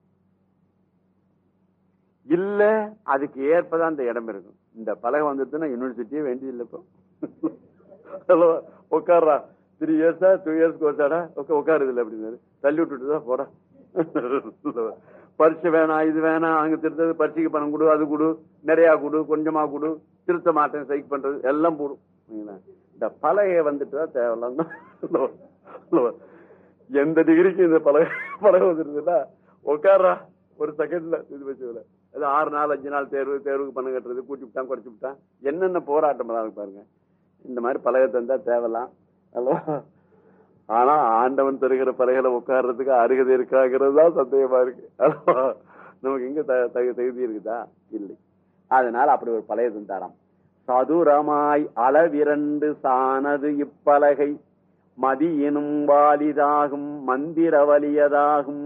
இல்ல அதுக்கு ஏற்பதான் அந்த இடம் இருக்கும் இந்த பலகை வந்துட்டுன்னா யூனிவர்சிட்டியே வேண்டியது இல்லை இப்போ ஹலோ உட்கார்றா த்ரீ இயர்ஸா டூ இயர்ஸ் கோர்ஸாடா ஓகே உட்காருது இல்லை அப்படின்னாரு தள்ளி விட்டுட்டு தான் போடா பரிசு வேணாம் இது வேணாம் அங்க திருத்தது பரிசுக்கு பணம் கொடு அது கொடு நிறைய கொடு கொஞ்சமா கொடு திருத்த மாட்டேன் சைக் பண்றது எல்லாம் போடும் சரிங்களா? இந்த பலகை வந்துட்டு தான் தேவையில்லாம் எந்த டிகிரிக்கு இந்த பலகை பலகை வந்துருதுன்னா உட்கார்றா ஒரு செகண்ட்ல இது வச்சுக்கல அது ஆறு நாள் அஞ்சு நாள் தேர்வு தேர்வுக்கு பணம் கட்டுறது கூட்டி விட்டான் குறைச்சு விட்டான் என்னென்ன போராட்டம் தான் இருக்கு பாருங்க இந்த மாதிரி பலகை தந்தா தேவலாம் அல்லவா ஆனா ஆண்டவன் தருகிற பலகையில உட்கார்றதுக்கு அருகதை இருக்காங்கிறது தான் சந்தேகமா இருக்கு அல்லவா? நமக்கு எங்க த- தகு- தகுதி இருக்குதா இல்லை அதனால அப்படி ஒரு பழைய தந்தாராம் சதுரமாய் அளவிரண்டு சானது இப்பலகை மதி எனும் வாலிதாகும் மந்திர வலியதாகும்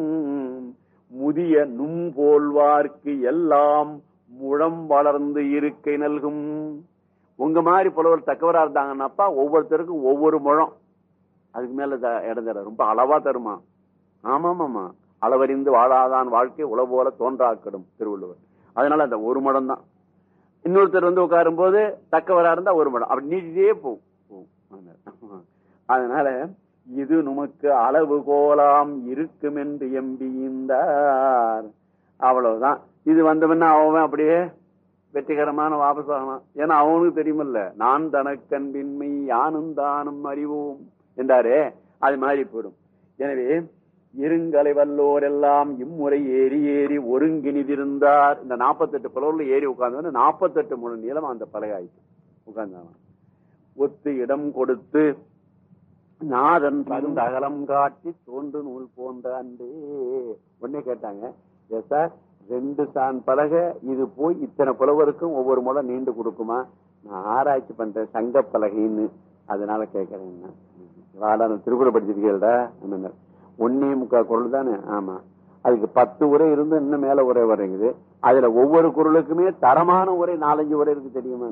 முதிய நும் போல்வார்க்கு எல்லாம் முழம் வளர்ந்து இருக்கை நல்கும் உங்க மாதிரி புலவர் தக்கவரா இருந்தாங்கன்னாப்பா ஒவ்வொருத்தருக்கும் ஒவ்வொரு முழம் அதுக்கு மேல த- இடம் தர ரொம்ப அளவா தருமா ஆமாமாமா அளவறிந்து வாழாதான் வாழ்க்கை உள போல தோன்றாக்கிடும் திருவள்ளுவர் அதனால அந்த ஒரு மடம் தான் இன்னொருத்தர் வந்து உட்காரும் போது தக்கவரா இருந்தா ஒரு மடம் அப்படி நீட்டிட்டே போகும் போகும். அதனால இது நமக்கு அளவு கோலாம் இருக்கும் என்று எம்பியிருந்தார் அவ்வளவுதான் இது வந்தவன அவன் அப்படியே வெற்றிகரமான வாபஸ் ஆகலாம் ஏன்னா அவனுக்கு தெரியுமில்ல நான் தனக்கன்பின்மை யானும் தானும் அறிவோம் என்றாரே அது மாதிரி போயிடும் எனவே இருங்கலை வல்லோர் எல்லாம் இம்முறை ஏறி ஏறி ஒருங்கினிதிருந்தார் இந்த நாற்பத்தெட்டு புலவர்ல ஏறி உட்கார்ந்து நாற்பத்தெட்டு முழு நீளம் அந்த பலகை ஆயிட்டு உட்கார்ந்தாங்க ஒத்து இடம் கொடுத்து நாதன் தகுந்த அகலம் காட்டி தோன்று நூல் போன்ற அன்றே உடனே கேட்டாங்க "ஏ சார் ரெண்டு சான் பலகை இது போய் இத்தனை புலவருக்கும் ஒவ்வொரு முறை நீண்டு கொடுக்குமா நான் ஆராய்ச்சி பண்றேன் சங்க பலகைன்னு அதனால கேட்கறேன் வாடா நான் திருக்குறள் படிச்சிருக்கேன்டா என்னங்க ஒன்னே முக்கால் குரல் தானே ஆமா அதுக்கு பத்து உரை இருந்து இன்னும் மேல உரை வரைங்குது அதுல ஒவ்வொரு குரலுக்குமே தரமான உரை நாலஞ்சு உரை இருக்கு தெரியுமா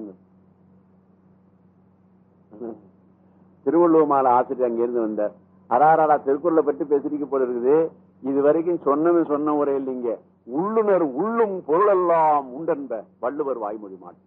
திருவள்ளுவர் மாலை ஆசிரியர் அங்க இருந்து வந்தார் அடாராடா திருக்குறளை பற்றி பேசிருக்க போல இருக்குது இது வரைக்கும் சொன்னவன் சொன்ன உரை இல்லைங்க உள்ளுணர் உள்ளும் பொருளெல்லாம் உண்டென்ப வள்ளுவர் வாய்மொழி மாட்டு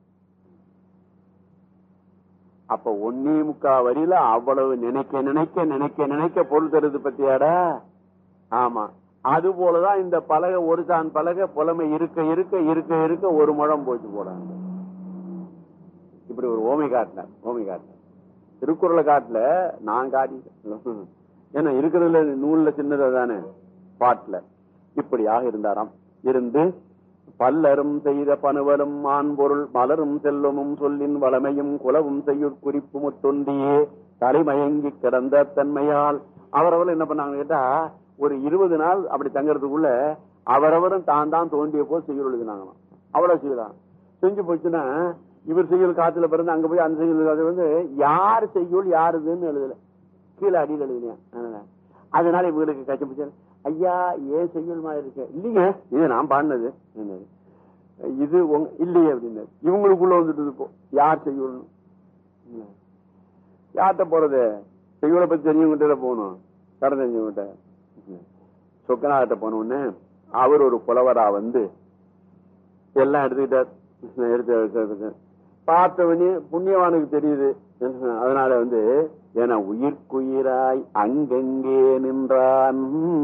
அப்ப ஒன்னே முக்கா வரியில அவ்வளவு நினைக்க நினைக்க நினைக்க நினைக்க பொருள் தருது பத்தியாடா ஆமா அது போலதான் இந்த பலகை ஒரு தான் பலகை புலமை இருக்க இருக்க இருக்க இருக்க ஒரு முழம் போச்சு போடாங்க இப்படி ஒரு ஓமை காட்டினார் ஓமை காட்டினார் திருக்குறளை காட்டல நான் காட்டிட்டேன் ஏன்னா இருக்கிறதுல நூல்ல சின்னதா தானே பாட்டுல இப்படியாக இருந்தாராம் இருந்து பல்லரும் செய்த பனுவலும் ஆண்பொருள் மலரும் செல்வமும் சொல்லின் வளமையும் குலவும் செய்யுட் குறிப்பு முத்தொண்டியே தலைமயங்கி கிடந்த தன்மையால் அவரவர் என்ன பண்ணாங்க கேட்டா ஒரு இருபது நாள் அப்படி தங்கறதுக்குள்ள அவரவரும் தான் தான் தோண்டிய போல் செய்யுள் எழுதினாங்களாம் அவ்வளவு செய்யலாம் செஞ்சு போச்சுன்னா இவர் செய்யுள் காத்துல பிறந்து அங்க போய் அந்த செய்யுள் காத்துல வந்து யார் செய்யுள் யாருதுன்னு எழுதல கீழே அடியில் எழுதினேன் அதனால இவங்களுக்கு கட்சி பிடிச்ச ஐயா ஏன் செய்யுள் மாதிரி இருக்கு இல்லைங்க இது நான் பாடினது என்னது. இது உங்க இல்லையே அப்படின்னு இவங்களுக்குள்ள வந்துட்டு இப்போ யார் செய்யுள்னு என்ன? யார்கிட்ட போறது செய்யுளை பத்தி தெரிஞ்சவங்கிட்ட போகணும் கடன் தெரிஞ்சவங்கிட்ட சொக்கநாகிட்ட போன உடனே அவர் ஒரு புலவரா வந்து எல்லாம் எடுத்துக்கிட்டார் எடுத்து எடுத்து- எடுத்து. பார்த்தவனே புண்ணியவானுக்கு தெரியுது அதனால வந்து என உயிர்க்குயிராய் அங்கெங்கே நின்றான்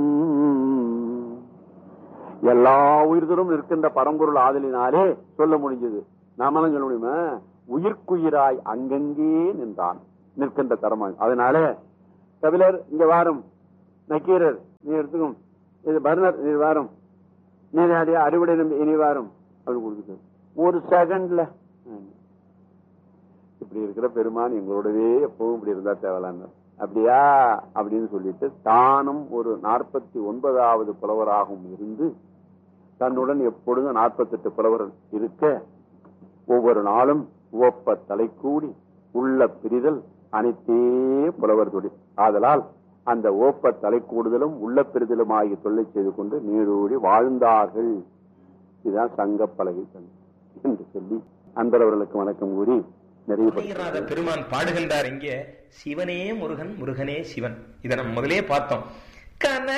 எல்லா உயிர்களும் நிற்கின்ற பரம்பொருள் ஆதலினாலே சொல்ல முடிஞ்சது நாமெல்லாம் சொல்ல முடியுமா உயிர்க்குயிராய் அங்கங்கே நின்றான் நிற்கின்ற தரமா அதனால கபிலர் இங்க வாரும் நக்கீரர் நீ எடுத்துக்கும் இது பர்னர் நீ வாரும் நீராடிய அறுவடை நம்பி இனி வாரும் அப்படி கொடுக்குது ஒரு செகண்ட்ல இப்படி இருக்கிற பெருமான் எங்களோடவே எப்பவும் இப்படி இருந்தா தேவலான்னு அப்படியா அப்படின்னு சொல்லிட்டு தானும் ஒரு நாற்பத்தி ஒன்பதாவது புலவராகவும் இருந்து தன்னுடன் எப்பொழுதும் நாற்பத்தெட்டு புலவர்கள் இருக்க ஒவ்வொரு நாளும் உவப்ப தலை கூடி உள்ள பிரிதல் அனைத்தே புலவர் தொழில் ஆதலால் அந்த ஓப்ப தலை கூடுதலும் உள்ள பெறுதலும் ஆகிய தொல்லை செய்து கொண்டு நீடூடி வாழ்ந்தார்கள் இதுதான் சங்க பலகை தன் என்று சொல்லி அன்பரவர்களுக்கு வணக்கம் கூறி நிறைவு அருணகிரிநாத பெருமான் பாடுகின்றார் இங்கே சிவனே முருகன் முருகனே சிவன் இதை நம்ம முதலே பார்த்தோம் கன